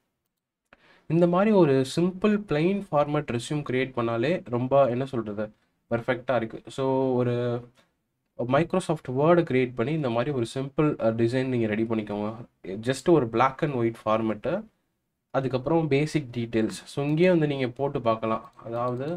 இந்த மாதிரி ஒரு simple plain format resume create பண்ணாலே ரொம்ப என்ன சொல்கிறது பர்ஃபெக்டாக இருக்குது ஸோ ஒரு மைக்ரோசாஃப்ட் வேர்டு க்ரியேட் பண்ணி இந்த மாதிரி ஒரு சிம்பிள் டிசைன் நீங்கள் ரெடி பண்ணிக்கோங்க ஜஸ்ட் ஒரு பிளாக் அண்ட் ஒயிட் ஃபார்மெட்டு அதுக்கப்புறம் பேசிக் டீட்டெயில்ஸ் ஸோ இங்கேயே வந்து நீங்கள் போட்டு பார்க்கலாம் அதாவது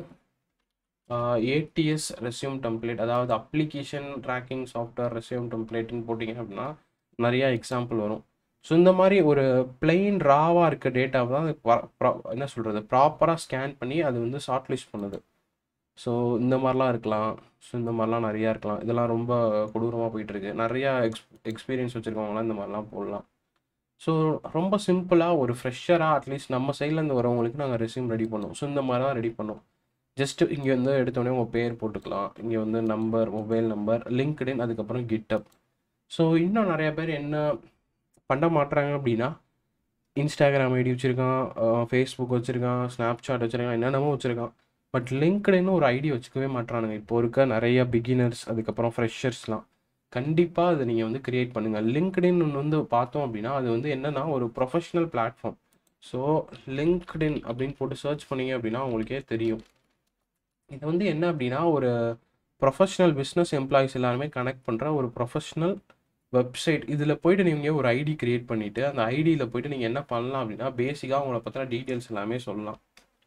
ஏடிஎஸ் ரெஸ்யூம் டெம்ப்ளேட் அதாவது அப்ளிகேஷன் ட்ராக்கிங் சாஃப்ட்வேர் ரெஸ்யூம் டெம்ப்ளேட்னு போட்டிங்க அப்படின்னா நிறையா எக்ஸாம்பிள் வரும் ஸோ இந்த மாதிரி ஒரு பிளெயின் ராவாக இருக்க டேட்டாவை தான் என்ன சொல்கிறது ப்ராப்பராக ஸ்கேன் பண்ணி அது வந்து ஷார்ட் லிஸ்ட் பண்ணுது ஸோ இந்த மாதிரிலாம் இருக்கலாம் ஸோ இந்த மாதிரிலாம் நிறையா இருக்கலாம் இதெல்லாம் ரொம்ப கொடூரமாக போயிட்டுருக்கு நிறையா எக்ஸ் எக்ஸ்பீரியன்ஸ் வச்சுருக்கவங்களாம் இந்த மாதிரிலாம் போடலாம் ஸோ ரொம்ப சிம்பிளாக ஒரு ஃப்ரெஷராக அட்லீஸ்ட் நம்ம சைட்லேருந்து வரவங்களுக்கு நாங்கள் ரெஸ்யூம் ரெடி பண்ணோம் ஸோ இந்த மாதிரி தான் ரெடி பண்ணோம் ஜஸ்ட் இங்கே வந்து எடுத்தோடனே உங்கள் பேர் போட்டுக்கலாம் இங்கே வந்து நம்பர் மொபைல் நம்பர் லிங்க்டின் அதுக்கப்புறம் கிட்டப் ஸோ இன்னும் நிறைய பேர் என்ன பண்ண மாட்றாங்க அப்படின்னா இன்ஸ்டாகிராம் ஐடி வச்சுருக்கான் ஃபேஸ்புக் வச்சுருக்கான் ஸ்னாப்சாட் வச்சுருக்கான் என்னென்னமோ வச்சுருக்கான் பட் லிங்க்டின்னு ஒரு ஐடி வச்சுக்கவே மாட்றானுங்க இப்போ இருக்க நிறைய பிகினர்ஸ் அதுக்கப்புறம் ஃப்ரெஷர்ஸ்லாம் கண்டிப்பாக அதை நீங்கள் வந்து கிரியேட் பண்ணுங்கள் லிங்க்டின் ஒன்று வந்து பார்த்தோம் அப்படின்னா அது வந்து என்னென்னா ஒரு ப்ரொஃபஷ்னல் பிளாட்ஃபார்ம் ஸோ லிங்க்டின் அப்படின்னு போட்டு சர்ச் பண்ணீங்க அப்படின்னா உங்களுக்கே தெரியும் இது வந்து என்ன அப்படின்னா ஒரு ப்ரொஃபஷ்னல் பிஸ்னஸ் எம்ப்ளாயிஸ் எல்லாருமே கனெக்ட் பண்ணுற ஒரு ப்ரொஃபஷ்னல் வெப்சைட் இதில் போயிட்டு நீங்கள் ஒரு ஐடி கிரியேட் பண்ணிவிட்டு அந்த ஐடியில் போயிட்டு நீங்கள் என்ன பண்ணலாம் அப்படின்னா பேசிக்காக உங்களை பற்றின டீட்டெயில்ஸ் எல்லாமே சொல்லலாம்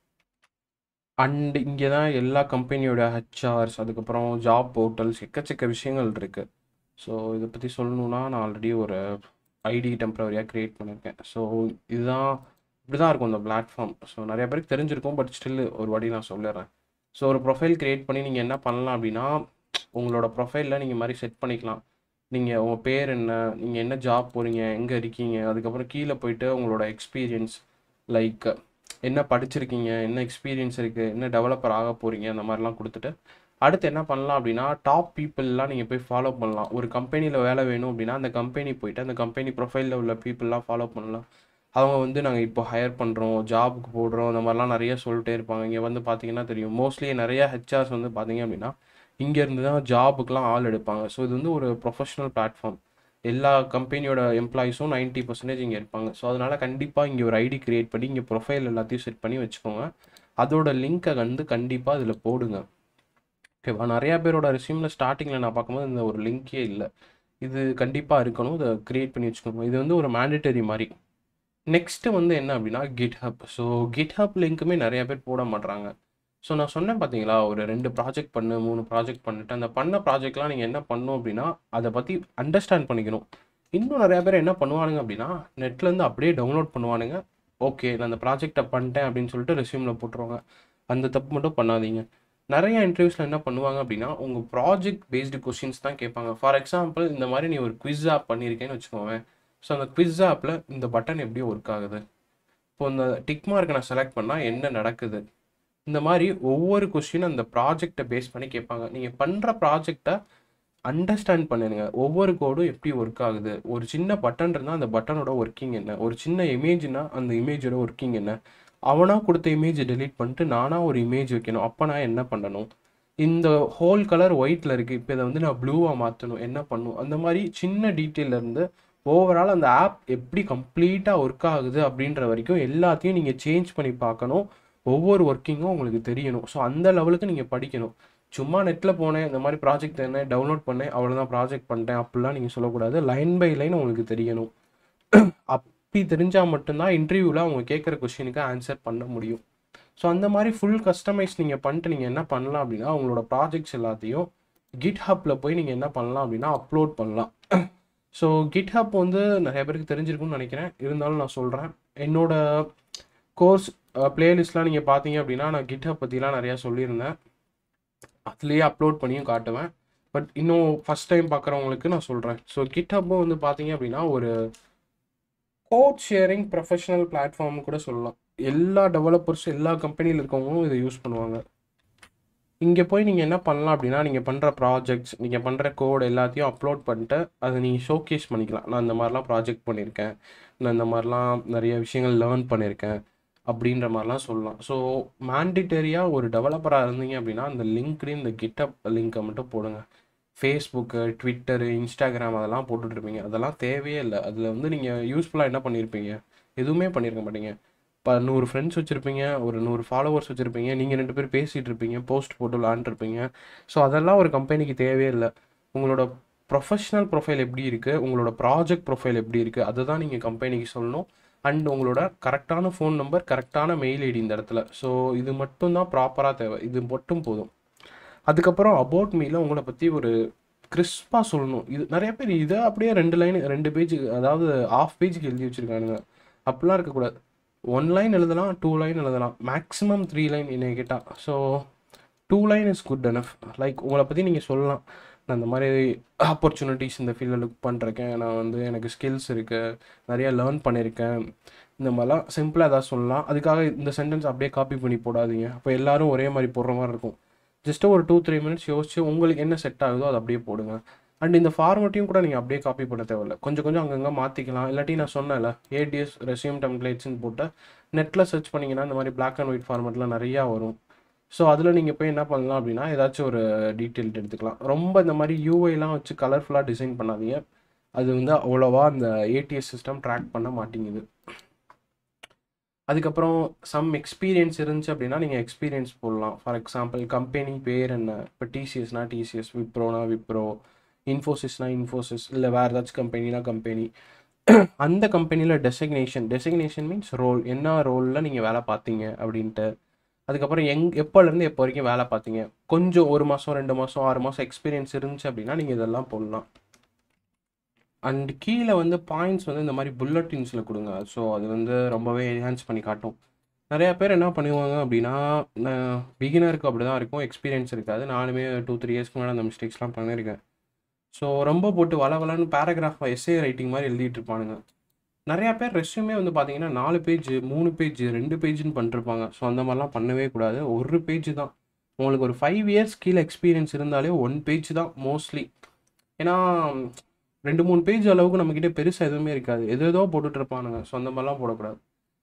அண்ட் இங்கே தான் எல்லா கம்பெனியோட ஹெச்ஆர்ஸ் அதுக்கப்புறம் ஜாப் போர்ட்டல்ஸ் எக்கச்சக்க விஷயங்கள் இருக்குது ஸோ இதை பற்றி சொல்லணுன்னா நான் ஆல்ரெடி ஒரு ஐடி டெம்பரவரியாக க்ரியேட் பண்ணியிருக்கேன் ஸோ இதுதான் இப்படி தான் இருக்கும் இந்த பிளாட்ஃபார்ம் ஸோ நிறைய பேருக்கு தெரிஞ்சிருக்கும் பட் ஸ்டில் ஒரு வாட்டி நான் சொல்லிடுறேன் ஸோ ஒரு ப்ரொஃபைல் க்ரியேட் பண்ணி நீங்கள் என்ன பண்ணலாம் அப்படின்னா உங்களோட ப்ரொஃபைலில் நீங்கள் மாதிரி செட் பண்ணிக்கலாம் நீங்கள் உங்கள் பேர் என்ன நீங்கள் என்ன ஜாப் போகிறீங்க எங்கே இருக்கீங்க அதுக்கப்புறம் கீழே போயிட்டு உங்களோட எக்ஸ்பீரியன்ஸ் லைக் என்ன படிச்சிருக்கீங்க என்ன எக்ஸ்பீரியன்ஸ் இருக்குது என்ன டெவலப்பர் ஆக போகிறீங்க அந்த மாதிரிலாம் கொடுத்துட்டு அடுத்து என்ன பண்ணலாம் அப்படின்னா டாப் பீப்புளெலாம் நீங்கள் போய் ஃபாலோ பண்ணலாம் ஒரு கம்பெனியில் வேலை வேணும் அப்படின்னா அந்த கம்பெனி போயிட்டு அந்த கம்பெனி ப்ரொஃபைலில் உள்ள பீப்புளெலாம் ஃபாலோ பண்ணலாம் அவங்க வந்து நாங்கள் இப்போ ஹையர் பண்ணுறோம் ஜாபுக்கு போடுறோம் அந்த மாதிரிலாம் நிறைய சொல்லிட்டே இருப்பாங்க இங்கே வந்து பார்த்தீங்கன்னா தெரியும் மோஸ்ட்லி நிறைய ஹெச்ஆர்ஸ் வந்து பார்த்தீங்க அப்படின்னா இங்கேருந்து தான் ஜாபுக்கெலாம் ஆள் எடுப்பாங்க ஸோ இது வந்து ஒரு ப்ரொஃபஷனல் பிளாட்ஃபார்ம் எல்லா கம்பெனியோட எம்ப்ளாயிஸும் நைன்ட்டி பர்சன்டேஜ் இங்கே இருப்பாங்க ஸோ அதனால் கண்டிப்பாக இங்கே ஒரு ஐடி க்ரியேட் பண்ணி இங்கே ப்ரொஃபைல் எல்லாத்தையும் செட் பண்ணி வச்சுக்கோங்க அதோட லிங்க்கை வந்து கண்டிப்பாக இதில் போடுங்க ஓகேவா நிறையா பேரோட ரெசியூமில் ஸ்டார்டிங்கில் நான் பார்க்கும்போது இந்த ஒரு லிங்க்கே இல்லை இது கண்டிப்பாக இருக்கணும் இதை க்ரியேட் பண்ணி வச்சுக்கோங்க இது வந்து ஒரு மேண்டட்டரி மாதிரி நெக்ஸ்ட்டு வந்து என்ன அப்படின்னா கிட்ஹப் ஸோ கிட்ஹப் லிங்க்குமே நிறைய பேர் போட மாட்றாங்க ஸோ நான் சொன்னேன் பார்த்தீங்களா ஒரு ரெண்டு ப்ராஜெக்ட் பண்ணு மூணு ப்ராஜெக்ட் பண்ணிட்டு அந்த பண்ண ப்ராஜெக்ட்லாம் நீங்கள் என்ன பண்ணணும் அப்படின்னா அதை பற்றி அண்டர்ஸ்டாண்ட் பண்ணிக்கணும் இன்னும் நிறையா பேர் என்ன பண்ணுவானுங்க அப்படின்னா நெட்லேருந்து அப்படியே டவுன்லோட் பண்ணுவானுங்க ஓகே நான் அந்த ப்ராஜெக்டை பண்ணிட்டேன் அப்படின்னு சொல்லிட்டு ரெசியூமில் போட்டுருவாங்க அந்த தப்பு மட்டும் பண்ணாதீங்க நிறைய இன்டர்வியூஸில் என்ன பண்ணுவாங்க அப்படின்னா உங்கள் ப்ராஜெக்ட் பேஸ்டு கொஷின்ஸ் தான் கேட்பாங்க ஃபார் எக்ஸாம்பிள் இந்த மாதிரி நீ ஒரு குவிஸ் ஆப் பண்ணியிருக்கேன்னு வச்சுக்கோங்க ஸோ அந்த குவிஸ் ஆப்பில் இந்த பட்டன் எப்படி ஒர்க் ஆகுது இப்போ இந்த டிக் மார்க்கை நான் செலக்ட் பண்ணால் என்ன நடக்குது இந்த மாதிரி ஒவ்வொரு கொஸ்டினும் அந்த ப்ராஜெக்டை பேஸ் பண்ணி கேட்பாங்க நீங்கள் பண்ணுற ப்ராஜெக்டை அண்டர்ஸ்டாண்ட் பண்ணுங்க ஒவ்வொரு கோடும் எப்படி ஒர்க் ஆகுது ஒரு சின்ன பட்டன் இருந்தால் அந்த பட்டனோட ஒர்க்கிங் என்ன ஒரு சின்ன இமேஜ்னா அந்த இமேஜோட ஒர்க்கிங் என்ன அவனாக கொடுத்த இமேஜை டெலீட் பண்ணிட்டு நானாக ஒரு இமேஜ் வைக்கணும் அப்போ நான் என்ன பண்ணணும் இந்த ஹோல் கலர் ஒயிட்டில் இருக்குது இப்போ இதை வந்து நான் ப்ளூவாக மாற்றணும் என்ன பண்ணணும் அந்த மாதிரி சின்ன டீட்டெயிலேருந்து ஓவரால் அந்த ஆப் எப்படி கம்ப்ளீட்டாக ஒர்க் ஆகுது அப்படின்ற வரைக்கும் எல்லாத்தையும் நீங்கள் சேஞ்ச் பண்ணி பார்க்கணும் ஒவ்வொரு ஒர்க்கிங்கும் உங்களுக்கு தெரியணும் ஸோ அந்த லெவலுக்கு நீங்கள் படிக்கணும் சும்மா நெட்டில் போனேன் இந்த மாதிரி ப்ராஜெக்ட் என்ன டவுன்லோட் பண்ணேன் அவ்வளோதான் ப்ராஜெக்ட் பண்ணிட்டேன் அப்படிலாம் நீங்கள் சொல்லக்கூடாது லைன் பை லைன் உங்களுக்கு தெரியணும் அப்படி தெரிஞ்சால் மட்டும்தான் இன்டர்வியூவில் அவங்க கேட்குற கொஷினுக்கு ஆன்சர் பண்ண முடியும் ஸோ அந்த மாதிரி ஃபுல் கஸ்டமைஸ் நீங்கள் பண்ணிட்டு நீங்கள் என்ன பண்ணலாம் அப்படின்னா உங்களோட ப்ராஜெக்ட்ஸ் எல்லாத்தையும் கிட் ஹப்பில் போய் நீங்கள் என்ன பண்ணலாம் அப்படின்னா அப்லோட் பண்ணலாம் ஸோ கிட் ஹப் வந்து நிறைய பேருக்கு தெரிஞ்சிருக்கும்னு நினைக்கிறேன் இருந்தாலும் நான் சொல்கிறேன் என்னோட கோர்ஸ் பிளேலிஸ்ட்லாம் நீங்கள் பார்த்தீங்க அப்படின்னா நான் கிட்ஹப் பற்றிலாம் நிறையா சொல்லியிருந்தேன் அதுலேயே அப்லோட் பண்ணியும் காட்டுவேன் பட் இன்னும் ஃபஸ்ட் டைம் பார்க்குறவங்களுக்கு நான் சொல்கிறேன் ஸோ கிட்ஹப்பும் வந்து பார்த்தீங்க அப்படின்னா ஒரு கோட் ஷேரிங் ப்ரொஃபஷனல் பிளாட்ஃபார்ம் கூட சொல்லலாம் எல்லா டெவலப்பர்ஸும் எல்லா கம்பெனியில் இருக்கவங்களும் இதை யூஸ் பண்ணுவாங்க இங்கே போய் நீங்கள் என்ன பண்ணலாம் அப்படின்னா நீங்கள் பண்ணுற ப்ராஜெக்ட்ஸ் நீங்கள் பண்ணுற கோட் எல்லாத்தையும் அப்லோட் பண்ணிட்டு அதை நீங்கள் ஷோகேஸ் பண்ணிக்கலாம் நான் இந்த மாதிரிலாம் ப்ராஜெக்ட் பண்ணியிருக்கேன் நான் இந்த மாதிரிலாம் நிறைய விஷயங்கள் லேர்ன் பண்ணியிருக்கேன் அப்படின்ற மாதிரிலாம் சொல்லலாம் ஸோ மேண்டிட்டரியாக ஒரு டெவலப்பராக இருந்தீங்க அப்படின்னா அந்த லிங்க்டு இந்த கிட்டப் லிங்க்கை மட்டும் போடுங்க ஃபேஸ்புக்கு ட்விட்டரு இன்ஸ்டாகிராம் அதெல்லாம் போட்டுட்ருப்பீங்க அதெல்லாம் தேவையே இல்லை அதில் வந்து நீங்கள் யூஸ்ஃபுல்லாக என்ன பண்ணியிருப்பீங்க எதுவுமே பண்ணியிருக்க மாட்டீங்க இப்போ நூறு ஃப்ரெண்ட்ஸ் வச்சுருப்பீங்க ஒரு நூறு ஃபாலோவர்ஸ் வச்சுருப்பீங்க நீங்கள் ரெண்டு பேர் பேசிகிட்டு இருப்பீங்க போஸ்ட் போட்டு விளாண்டுருப்பீங்க ஸோ அதெல்லாம் ஒரு கம்பெனிக்கு தேவையே இல்லை உங்களோட ப்ரொஃபஷ்னல் ப்ரொஃபைல் எப்படி இருக்குது உங்களோட ப்ராஜெக்ட் ப்ரொஃபைல் எப்படி இருக்குது அதை தான் நீங்கள் கம்பெனிக்கு சொல்லணும் அண்ட் உங்களோட கரெக்டான ஃபோன் நம்பர் கரெக்டான மெயில் ஐடி இந்த இடத்துல ஸோ இது மட்டும் தான் ப்ராப்பராக தேவை இது மட்டும் போதும் அதுக்கப்புறம் அபவுட் மீல உங்களை பற்றி ஒரு கிறிஸ்பாக சொல்லணும் இது நிறைய பேர் இதை அப்படியே ரெண்டு லைன் ரெண்டு பேஜ் அதாவது ஆஃப் பேஜுக்கு எழுதி வச்சுருக்கானுங்க அப்படிலாம் இருக்கக்கூடாது ஒன் லைன் எழுதலாம் டூ லைன் எழுதலாம் மேக்ஸிமம் த்ரீ லைன் என்னை கேட்டால் so two line is good enough like உங்களை பற்றி நீங்கள் சொல்லலாம் நான் இந்த மாதிரி ஆப்பர்ச்சுனிட்டிஸ் இந்த ஃபீல்டில் லுக் பண்ணிருக்கேன் நான் வந்து எனக்கு ஸ்கில்ஸ் இருக்குது நிறைய லேர்ன் பண்ணியிருக்கேன் இந்த மாதிரிலாம் சிம்பிளாக ஏதாவது சொல்லலாம் அதுக்காக இந்த சென்டென்ஸ் அப்படியே காப்பி பண்ணி போடாதீங்க அப்போ எல்லாரும் ஒரே மாதிரி போடுற மாதிரி இருக்கும் ஜஸ்ட்டு ஒரு டூ த்ரீ மினிட்ஸ் யோசிச்சு உங்களுக்கு என்ன செட் ஆகுதோ அதை அப்படியே போடுங்க அண்ட் இந்த ஃபார்மட்டையும் கூட நீங்கள் அப்படியே காப்பி பண்ண தேவையில்ல கொஞ்சம் கொஞ்சம் அங்கங்கே மாற்றிக்கலாம் இல்லாட்டி நான் சொன்னேன்ல ஏடிஎஸ் ரெசியூம் டெம்ப்ளேட்ஸ்னு போட்டு நெட்டில் சர்ச் பண்ணிங்கன்னா இந்த மாதிரி பிளாக் அண்ட் ஒயிட் ஃபார்மேட்டில் நிறையா வரும் ஸோ அதில் நீங்கள் போய் என்ன பண்ணலாம் அப்படின்னா ஏதாச்சும் ஒரு டீட்டெயில் எடுத்துக்கலாம் ரொம்ப இந்த மாதிரி யூஐலாம் வச்சு கலர்ஃபுல்லாக டிசைன் பண்ணாதீங்க அது வந்து அவ்வளோவா அந்த ஏடிஎஸ் சிஸ்டம் ட்ராக் பண்ண மாட்டேங்குது அதுக்கப்புறம் சம் எக்ஸ்பீரியன்ஸ் இருந்துச்சு அப்படின்னா நீங்கள் எக்ஸ்பீரியன்ஸ் போடலாம் ஃபார் எக்ஸாம்பிள் கம்பெனி பேர் என்ன இப்போ டிசிஎஸ்னா டிசிஎஸ் விப்ரோனா விப்ரோ இன்ஃபோசிஸ்னா இன்ஃபோசிஸ் இல்லை வேறு ஏதாச்சும் கம்பெனினா கம்பெனி அந்த கம்பெனியில் டெசிக்னேஷன் டெசிக்னேஷன் மீன்ஸ் ரோல் என்ன ரோலில் நீங்கள் வேலை பார்த்தீங்க அப்படின்ட்டு அதுக்கப்புறம் எங் எப்போலேருந்து எப்போ வரைக்கும் வேலை பார்த்தீங்க கொஞ்சம் ஒரு மாதம் ரெண்டு மாதம் ஆறு மாதம் எக்ஸ்பீரியன்ஸ் இருந்துச்சு அப்படின்னா நீங்கள் இதெல்லாம் போடலாம் அண்ட் கீழே வந்து பாயிண்ட்ஸ் வந்து இந்த மாதிரி புல்லட்டின்ஸில் கொடுங்க ஸோ அது வந்து ரொம்பவே என்ஹான்ஸ் பண்ணி காட்டும் நிறையா பேர் என்ன பண்ணுவாங்க அப்படின்னா பிகினருக்கு அப்படி தான் இருக்கும் எக்ஸ்பீரியன்ஸ் இருக்காது நானுமே டூ த்ரீ இயர்ஸ்க்கு முன்னாடி அந்த மிஸ்டேக்ஸ்லாம் பண்ணியிருக்கேன் ஸோ ரொம்ப போட்டு வள வளன்னு பேராகிராஃப் எஸ்ஏ ரைட்டிங் மாதிரி எழுதிட்டு இருப்பானுங்க நிறையா பேர் ரெஸ்யூமே வந்து பார்த்தீங்கன்னா நாலு பேஜ் மூணு பேஜ் ரெண்டு பேஜ்னு பண்ணிருப்பாங்க ஸோ அந்த மாதிரிலாம் பண்ணவே கூடாது ஒரு பேஜ் தான் உங்களுக்கு ஒரு ஃபைவ் இயர்ஸ் கீழே எக்ஸ்பீரியன்ஸ் இருந்தாலே ஒன் பேஜ் தான் மோஸ்ட்லி ஏன்னா ரெண்டு மூணு பேஜ் அளவுக்கு நம்மக்கிட்ட பெருசாக எதுவுமே இருக்காது எது ஏதோ போட்டுட்டு இருப்பானுங்க ஸோ அந்த மாதிரிலாம் போடக்கூடாது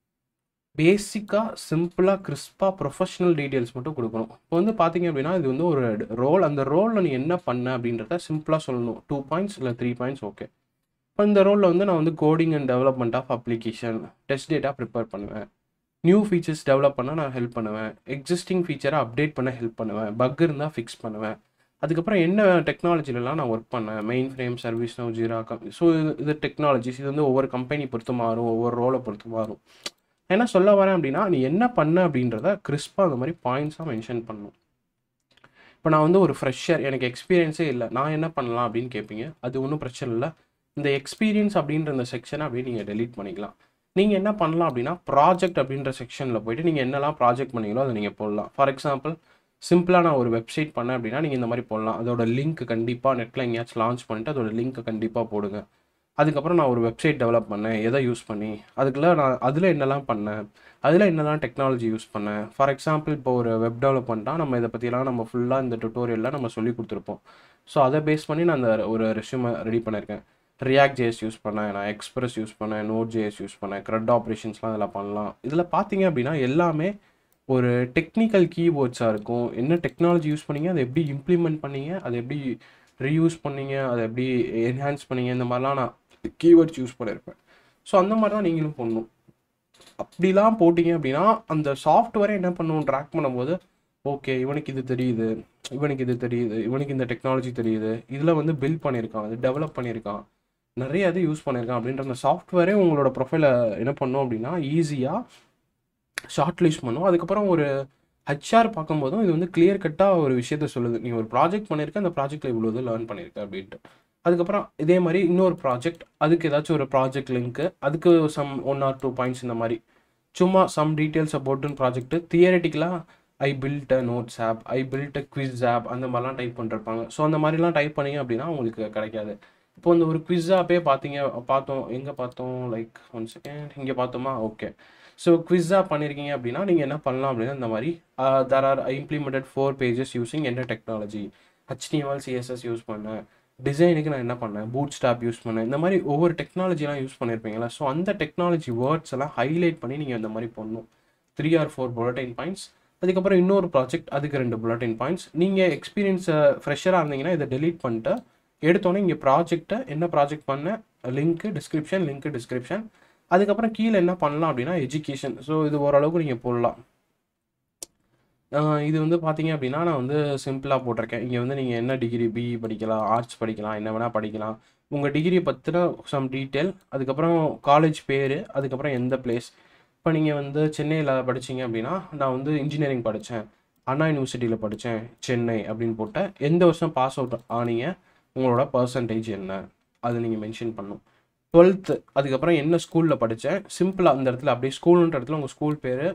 பேசிக்காக சிம்பிளாக கிறிஸ்பாக ப்ரொஃபஷனல் டீட்டெயில்ஸ் மட்டும் கொடுக்கணும் இப்போ வந்து பார்த்தீங்க அப்படின்னா இது வந்து ஒரு ரோல் அந்த ரோலில் நீ என்ன பண்ண அப்படின்றத சிம்பிளாக சொல்லணும் டூ பாயிண்ட்ஸ் இல்லை த்ரீ பாயிண்ட்ஸ் ஓகே இப்போ இந்த ரோலில் வந்து நான் வந்து coding and development of application test data prepare பண்ணுவேன் நியூ ஃபீச்சர்ஸ் டெவலப் பண்ண நான் ஹெல்ப் பண்ணுவேன் எக்ஸிஸ்டிங் ஃபீச்சரை அப்டேட் பண்ண ஹெல்ப் பண்ணுவேன் பக் இருந்தால் ஃபிக்ஸ் பண்ணுவேன் அதுக்கப்புறம் என்ன டெக்னாலஜிலலாம் நான் ஒர்க் பண்ணேன் mainframe service no Jira come so இது இது டெக்னாலஜிஸ் இது வந்து ஒவ்வொரு கம்பெனி பொறுத்து மாறும் ஒவ்வொரு ரோலை பொறுத்து மாறும் என்ன சொல்ல வரேன் அப்படின்னா நீ என்ன பண்ண அப்படின்றத கிறிஸ்பாக அந்த மாதிரி பாயிண்ட்ஸாக மென்ஷன் பண்ணணும் இப்போ நான் வந்து ஒரு ஃப்ரெஷர் எனக்கு எக்ஸ்பீரியன்ஸே இல்லை நான் என்ன பண்ணலாம் அப்படின்னு கேட்பீங்க அது ஒன்றும் பிரச்சனை இல்லை இந்த எக்ஸ்பீரியன்ஸ் அப்படின்ற இந்த செக்ஷனை அப்படியே நீங்கள் டெலீட் பண்ணிக்கலாம் நீங்கள் என்ன பண்ணலாம் அப்படின்னா ப்ராஜெக்ட் அப்படின்ற செக்ஷனில் போயிட்டு நீங்கள் என்னெல்லாம் ப்ராஜெக்ட் பண்ணீங்களோ அதை நீங்கள் போடலாம் ஃபார் எக்ஸாம்பிள் சிம்பிளாக நான் ஒரு வெப்சைட் பண்ணேன் அப்படின்னா நீங்கள் இந்த மாதிரி போடலாம் அதோட லிங்க் கண்டிப்பாக நெட்டில் எங்கேயாச்சும் லான்ச் பண்ணிட்டு அதோட லிங்க்கை கண்டிப்பாக போடுங்க அதுக்கப்புறம் நான் ஒரு வெப்சைட் டெவலப் பண்ணேன் எதை யூஸ் பண்ணி அதுக்குள்ள நான் அதில் என்னெல்லாம் பண்ணேன் அதில் என்னெல்லாம் டெக்னாலஜி யூஸ் பண்ணேன் ஃபார் எக்ஸாம்பிள் இப்போ ஒரு வெப் டெவலப்மெண்ட்டாக நம்ம இதை பற்றிலாம் நம்ம ஃபுல்லாக இந்த டுட்டோரியலில் நம்ம சொல்லி கொடுத்துருப்போம் ஸோ அதை பேஸ் பண்ணி நான் அந்த ஒரு ரெஷ்யூமை ரெடி பண்ணியிருக்கேன் ரியாக்ட் ஜேஎஸ் யூஸ் பண்ணேன் நான் எக்ஸ்பிரஸ் யூஸ் பண்ணேன் நோட் ஜேஎஸ் யூஸ் பண்ணேன் க்ரெட் ஆப்ரேஷன்ஸ்லாம் இதில் பண்ணலாம் இதில் பார்த்தீங்க அப்படின்னா எல்லாமே ஒரு டெக்னிக்கல் கீவேர்ட்ஸாக இருக்கும் என்ன டெக்னாலஜி யூஸ் பண்ணீங்க அதை எப்படி இம்ப்ளிமெண்ட் பண்ணீங்க அதை எப்படி ரீயூஸ் பண்ணீங்க அதை எப்படி என்ஹான்ஸ் பண்ணீங்க இந்த மாதிரிலாம் நான் கீவேர்ட்ஸ் யூஸ் பண்ணியிருப்பேன் ஸோ அந்த மாதிரி தான் நீங்களும் பண்ணணும் அப்படிலாம் போட்டிங்க அப்படின்னா அந்த சாஃப்ட்வேரை என்ன பண்ணுவோம் ட்ராக் பண்ணும்போது ஓகே இவனுக்கு இது தெரியுது இவனுக்கு இது தெரியுது இவனுக்கு இந்த டெக்னாலஜி தெரியுது இதில் வந்து பில்ட் பண்ணியிருக்கான் அது டெவலப் பண்ணியிருக்கான் நிறைய இது யூஸ் பண்ணியிருக்கான் அப்படின்ற அந்த சாஃப்ட்வேரே உங்களோட ப்ரொஃபைலை என்ன பண்ணும் அப்படின்னா ஈஸியாக ஷார்ட் லிஸ்ட் பண்ணும் அதுக்கப்புறம் ஒரு ஹெச்ஆர் பார்க்கும்போதும் இது வந்து கிளியர் கட்டாக ஒரு விஷயத்த சொல்லுது நீ ஒரு ப்ராஜெக்ட் பண்ணியிருக்க அந்த ப்ராஜெக்ட்டில் இவ்வளோ இது லேர்ன் பண்ணியிருக்க அப்படின்ட்டு அதுக்கப்புறம் இதே மாதிரி இன்னொரு ப்ராஜெக்ட் அதுக்கு ஏதாச்சும் ஒரு ப்ராஜெக்ட் லிங்க்கு அதுக்கு some one or two points இந்த மாதிரி சும்மா சம் டீட்டெயில்ஸ் அபவுட்னு ப்ராஜெக்ட் தியரட்டிக்கலாக I build a notes app I build a quiz app அந்த மாதிரிலாம் டைப் பண்ணிருப்பாங்க ஸோ அந்த மாதிரிலாம் டைப் பண்ணீங்க அப்படின்னா உங்களுக்கு கிடைக்காது இப்போ இந்த ஒரு குவிஸ் ஆப்பே பார்த்தீங்க பார்த்தோம் எங்கே பார்த்தோம் லைக் ஒன் செகண்ட் இங்கே பார்த்தோமா ஓகே ஸோ குவிஸாக பண்ணியிருக்கீங்க அப்படின்னா நீங்கள் என்ன பண்ணலாம் அப்படின்னா இந்த மாதிரி there are I implemented four pages using என்ன டெக்னாலஜி ஹச்டிஎம்எல் சிஎஸ்எஸ் யூஸ் பண்ணேன் டிசைனுக்கு நான் என்ன பண்ணேன் பூட் ஸ்டாப் யூஸ் பண்ணேன் இந்த மாதிரி ஒவ்வொரு டெக்னாலஜிலாம் யூஸ் பண்ணியிருப்பீங்களா ஸோ அந்த டெக்னாலஜி வேர்ட்ஸ் எல்லாம் ஹைலைட் பண்ணி நீங்கள் இந்த மாதிரி பண்ணணும் த்ரீ ஆர் ஃபோர் புல்லட்டின் பாயிண்ட்ஸ் அதுக்கப்புறம் இன்னொரு ப்ராஜெக்ட் அதுக்கு ரெண்டு புல்லட்டின் பாயிண்ட்ஸ் நீங்கள் எக்ஸ்பீரியன்ஸ் ஃப்ரெஷராக இருந்தீங்கன்னா இதை டெலீட் பண்ணிட்டு எடுத்தோன்னே இங்கே ப்ராஜெக்ட்டை என்ன ப்ராஜெக்ட் பண்ண லிங்க்கு டிஸ்கிரிப்ஷன் லிங்க்கு டிஸ்கிரிப்ஷன் அதுக்கப்புறம் கீழே என்ன பண்ணலாம் அப்படின்னா எஜுகேஷன் ஸோ இது ஓரளவுக்கு நீங்கள் போடலாம் இது வந்து பார்த்தீங்க அப்படின்னா நான் வந்து சிம்பிளாக போட்டிருக்கேன் இங்கே வந்து நீங்கள் என்ன டிகிரி பிஇ படிக்கலாம் ஆர்ட்ஸ் படிக்கலாம் என்ன வேணால் படிக்கலாம் உங்கள் டிகிரி பற்றின சம் டீட்டெயில் அதுக்கப்புறம் காலேஜ் பேர் அதுக்கப்புறம் எந்த பிளேஸ் இப்போ நீங்கள் வந்து சென்னையில் படிச்சீங்க அப்படின்னா நான் வந்து இன்ஜினியரிங் படித்தேன் அண்ணா யூனிவர்சிட்டியில் படித்தேன் சென்னை அப்படின்னு போட்டேன் எந்த வருஷம் பாஸ் அவுட் ஆனீங்க உங்களோட பர்சன்டேஜ் என்ன அது நீங்கள் மென்ஷன் பண்ணணும் டுவெல்த்து அதுக்கப்புறம் என்ன ஸ்கூலில் படித்தேன் சிம்பிளாக அந்த இடத்துல அப்படியே ஸ்கூலுன்ற இடத்துல உங்கள் ஸ்கூல் பேர்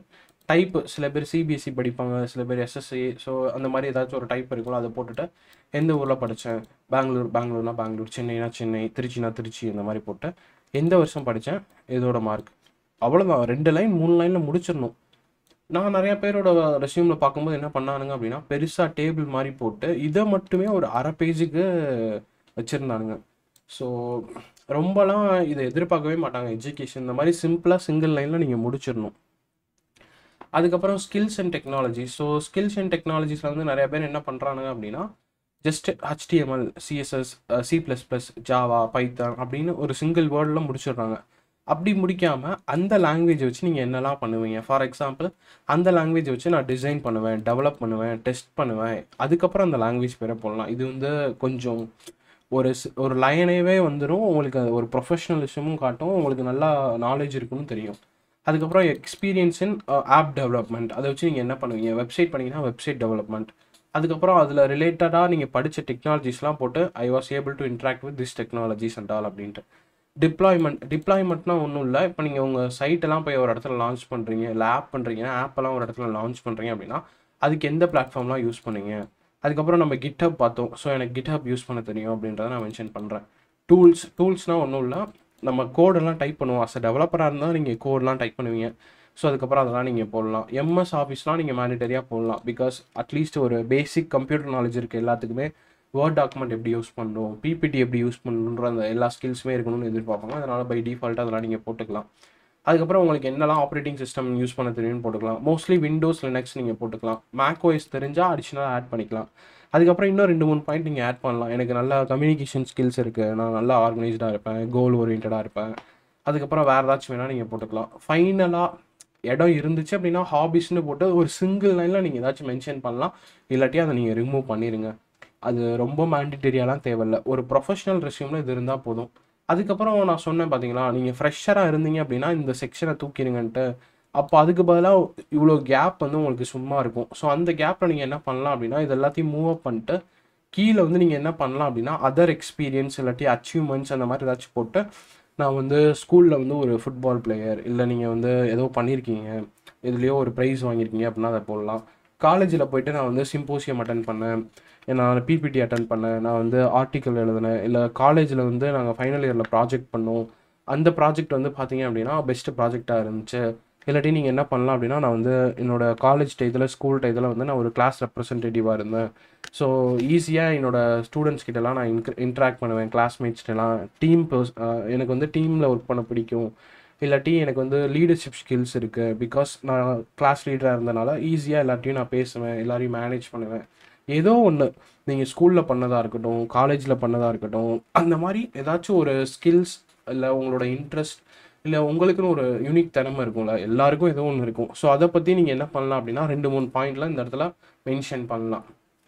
டைப்பு சில பேர் சிபிஎஸ்சி படிப்பாங்க சில பேர் எஸ்எஸ்சி ஸோ அந்த மாதிரி ஏதாச்சும் ஒரு டைப் இருக்கும்ல அதை போட்டுட்டு எந்த ஊரில் படித்தேன் பெங்களூர் பெங்களூர்னா பெங்களூர் சென்னைனா சென்னை திருச்சினா திருச்சி இந்த மாதிரி போட்டு எந்த வருஷம் படித்தேன் இதோட மார்க் அவ்வளோதான் ரெண்டு லைன் மூணு லைனில் முடிச்சிடணும் நான் நிறைய பேரோட ரெஸ்யூமில் பார்க்கும்போது என்ன பண்ணானுங்க அப்படின்னா பெருசாக டேபிள் மாதிரி போட்டு இதை மட்டுமே ஒரு அரை பேஜுக்கு வச்சுருந்தானுங்க ஸோ ரொம்பலாம் இதை எதிர்பார்க்கவே மாட்டாங்க எஜுகேஷன் இந்த மாதிரி சிம்பிளாக சிங்கிள் லைனில் நீங்கள் முடிச்சிடணும் அதுக்கப்புறம் skills and technology so skills and டெக்னாலஜிஸில் வந்து நிறைய பேர் என்ன பண்ணுறானுங்க அப்படின்னா just HTML CSS C plus plus Java Python அப்படின்னு ஒரு சிங்கிள் வேர்டில் முடிச்சிடுறாங்க அப்படி முடிக்காமல் அந்த லாங்குவேஜை வச்சு நீங்கள் என்னெல்லாம் பண்ணுவீங்க ஃபார் எக்ஸாம்பிள் அந்த லாங்குவேஜை வச்சு நான் டிசைன் பண்ணுவேன் டெவலப் பண்ணுவேன் டெஸ்ட் பண்ணுவேன் அதுக்கப்புறம் அந்த லாங்குவேஜ் பேரை போடலாம் இது வந்து கொஞ்சம் ஒரு ஸ்- ஒரு லைனேவே வந்துடும் உங்களுக்கு அது ஒரு ப்ரொஃபஷனலிசமும் காட்டும் உங்களுக்கு நல்லா நாலேஜ் இருக்குன்னு தெரியும் அதுக்கப்புறம் எக்ஸ்பீரியன்ஸ் இன் ஆப் டெவலப்மெண்ட் அதை வச்சு நீங்கள் என்ன பண்ணுவீங்க வெப்சைட் பண்ணீங்கன்னா வெப்சைட் டெவலப்மெண்ட் அதுக்கப்புறம் அதில் ரிலேட்டடாக நீங்கள் படித்த டெக்னாலஜிஸ்லாம் போட்டு I was able to interact with this technologies and all அப்படின்ட்டு டிப்ளாய்மெண்ட் டிப்ளாய்மெண்ட்னா ஒன்றும் இல்லை இப்போ நீங்கள் உங்கள் சைட்டெல்லாம் போய் ஒரு இடத்துல லான்ச் பண்ணுறீங்க இல்லை ஆப் பண்ணுறீங்கன்னா ஆப்பெல்லாம் ஒரு இடத்துல லான்ச் பண்ணுறீங்க அப்படின்னா அதுக்கு எந்த பிளாட்ஃபார்ம்லாம் யூஸ் பண்ணுவீங்க அதுக்கப்புறம் நம்ம கிட்ஹப் பார்த்தோம் ஸோ எனக்கு கிட்ஹப் யூஸ் பண்ண தெரியும் அப்படின்றத நான் மென்ஷன் பண்ணுறேன் டூல்ஸ் டூல்ஸ்னால் ஒன்றும் இல்லை நம்ம கோடெல்லாம் டைப் பண்ணுவோம் அஸ் அ டெவலப்பராக இருந்தால் நீங்கள் கோடெலாம் டைப் பண்ணுவீங்க ஸோ அதுக்கப்புறம் அதெல்லாம் நீங்கள் போடலாம் எம்எஸ் ஆஃபீஸ்லாம் நீங்கள் மேனிட்டரியாக போடலாம் பிகாஸ் அட்லீஸ்ட் ஒரு பேசிக் கம்ப்யூட்டர் நாலேஜ் இருக்குது எல்லாத்துக்குமே வேர்ட் டாக்குமெண்ட் எப்படி யூஸ் பண்ணணும் பிபிடி எப்படி யூஸ் பண்ணணுன்ற அந்த எல்லா ஸ்கில்ஸுமே இருக்கணும்னு எதிர்பார்ப்பாங்க அதனால் பை டிஃபால்ட்டாக அதெல்லாம் நீங்கள் போட்டுக்கலாம் அதுக்கப்புறம் உங்களுக்கு என்னெல்லாம் ஆப்ரேட்டிங் சிஸ்டம் யூஸ் பண்ண தெரியும்னு போட்டுக்கலாம் மோஸ்ட்லி விண்டோஸ் லினக்ஸ் நீங்கள் போட்டுக்கலாம் மேக் ஓஎஸ் தெரிஞ்சால் அடிஷ்னலாக ஆட் பண்ணிக்கலாம் அதுக்கப்புறம் இன்னும் ரெண்டு மூணு பாயிண்ட் நீங்கள் ஆட் பண்ணலாம் எனக்கு நல்லா கம்யூனிகேஷன் ஸ்கில்ஸ் இருக்குது நான் நல்லா ஆர்கனைஸ்டாக இருப்பேன் கோல் ஓரியன்டாக இருப்பேன் அதுக்கப்புறம் வேறு ஏதாச்சும் வேணால் நீங்கள் போட்டுக்கலாம் ஃபைனலாக இடம் இருந்துச்சு அப்படின்னா ஹாபிஸ்னு போட்டு ஒரு சிங்கிள் லைனில் நீங்கள் ஏதாச்சும் மென்ஷன் பண்ணலாம் இல்லாட்டி அதை நீங்கள் ரிமூவ் பண்ணிடுங்க அது ரொம்ப மேண்டிட்டரியாலாம் தேவையில்ல ஒரு ப்ரொஃபஷனல் ரெஸ்யூமில் இது இருந்தால் போதும் அதுக்கப்புறம் நான் சொன்னேன் பார்த்தீங்களா நீங்கள் ஃப்ரெஷராக இருந்தீங்க அப்படின்னா இந்த செக்ஷனை தூக்கிடுங்கன்ட்டு அப்போ அதுக்கு பதிலாக இவ்வளோ கேப் வந்து உங்களுக்கு சும்மா இருக்கும் ஸோ அந்த கேப்பில் நீங்கள் என்ன பண்ணலாம் அப்படின்னா இது எல்லாத்தையும் மூவ் அப் பண்ணிட்டு கீழே வந்து நீங்கள் என்ன பண்ணலாம் அப்படின்னா அதர் எக்ஸ்பீரியன்ஸ் இல்லாட்டி அச்சீவ்மெண்ட்ஸ் அந்த மாதிரி ஏதாச்சும் போட்டு நான் வந்து ஸ்கூலில் வந்து ஒரு ஃபுட்பால் பிளேயர் இல்லை நீங்கள் வந்து ஏதோ பண்ணியிருக்கீங்க இதுலேயோ ஒரு ப்ரைஸ் வாங்கியிருக்கீங்க அப்படின்னா அதை போடலாம் காலேஜில் போயிட்டு நான் வந்து சிம்போசியம் அட்டன் பண்ணேன் நான் பிபிடி அட்டன் பண்ணேன் நான் வந்து ஆர்டிக்கல் எழுதினேன் இல்லை காலேஜில் வந்து நாங்கள் ஃபைனல் இயரில் ப்ராஜெக்ட் பண்ணோம் அந்த ப்ராஜெக்ட் வந்து பார்த்தீங்க அப்படின்னா பெஸ்ட் ப்ராஜெக்டாக இருந்துச்சு இல்லாட்டி நீங்கள் என்ன பண்ணலாம் அப்படின்னா நான் வந்து என்னோட காலேஜ் டயத்தில் ஸ்கூல் டயத்தில் வந்து நான் ஒரு கிளாஸ் ரெப்ரசன்டேட்டிவாக இருந்தேன் ஸோ ஈஸியாக என்னோட ஸ்டூடெண்ட்ஸ் கிட்டலாம் நான் இன்க் இன்ட்ராக்ட் பண்ணுவேன் கிளாஸ்மேட்ஸ்டெல்லாம் டீம் பர்ஸ் எனக்கு வந்து டீமில் ஒர்க் பண்ண பிடிக்கும் இல்லாட்டி எனக்கு வந்து லீடர்ஷிப் ஸ்கில்ஸ் இருக்குது பிகாஸ் நான் கிளாஸ் லீடராக இருந்தனால ஈஸியாக எல்லாத்தையும் நான் பேசுவேன் எல்லாரையும் மேனேஜ் பண்ணுவேன் ஏதோ ஒன்று நீங்கள் ஸ்கூலில் பண்ணதாக இருக்கட்டும் காலேஜில் பண்ணதாக இருக்கட்டும் அந்த மாதிரி ஏதாச்சும் ஒரு ஸ்கில்ஸ் இல்லை உங்களோட இன்ட்ரெஸ்ட் இல்லை உங்களுக்குன்னு ஒரு யூனிக் திறமை இருக்கும்ல எல்லாருக்கும் ஏதோ ஒன்று இருக்கும் ஸோ அதை பற்றி நீங்கள் என்ன பண்ணலாம் அப்படின்னா ரெண்டு மூணு பாயிண்ட்ல இந்த இடத்துல மென்ஷன் பண்ணலாம்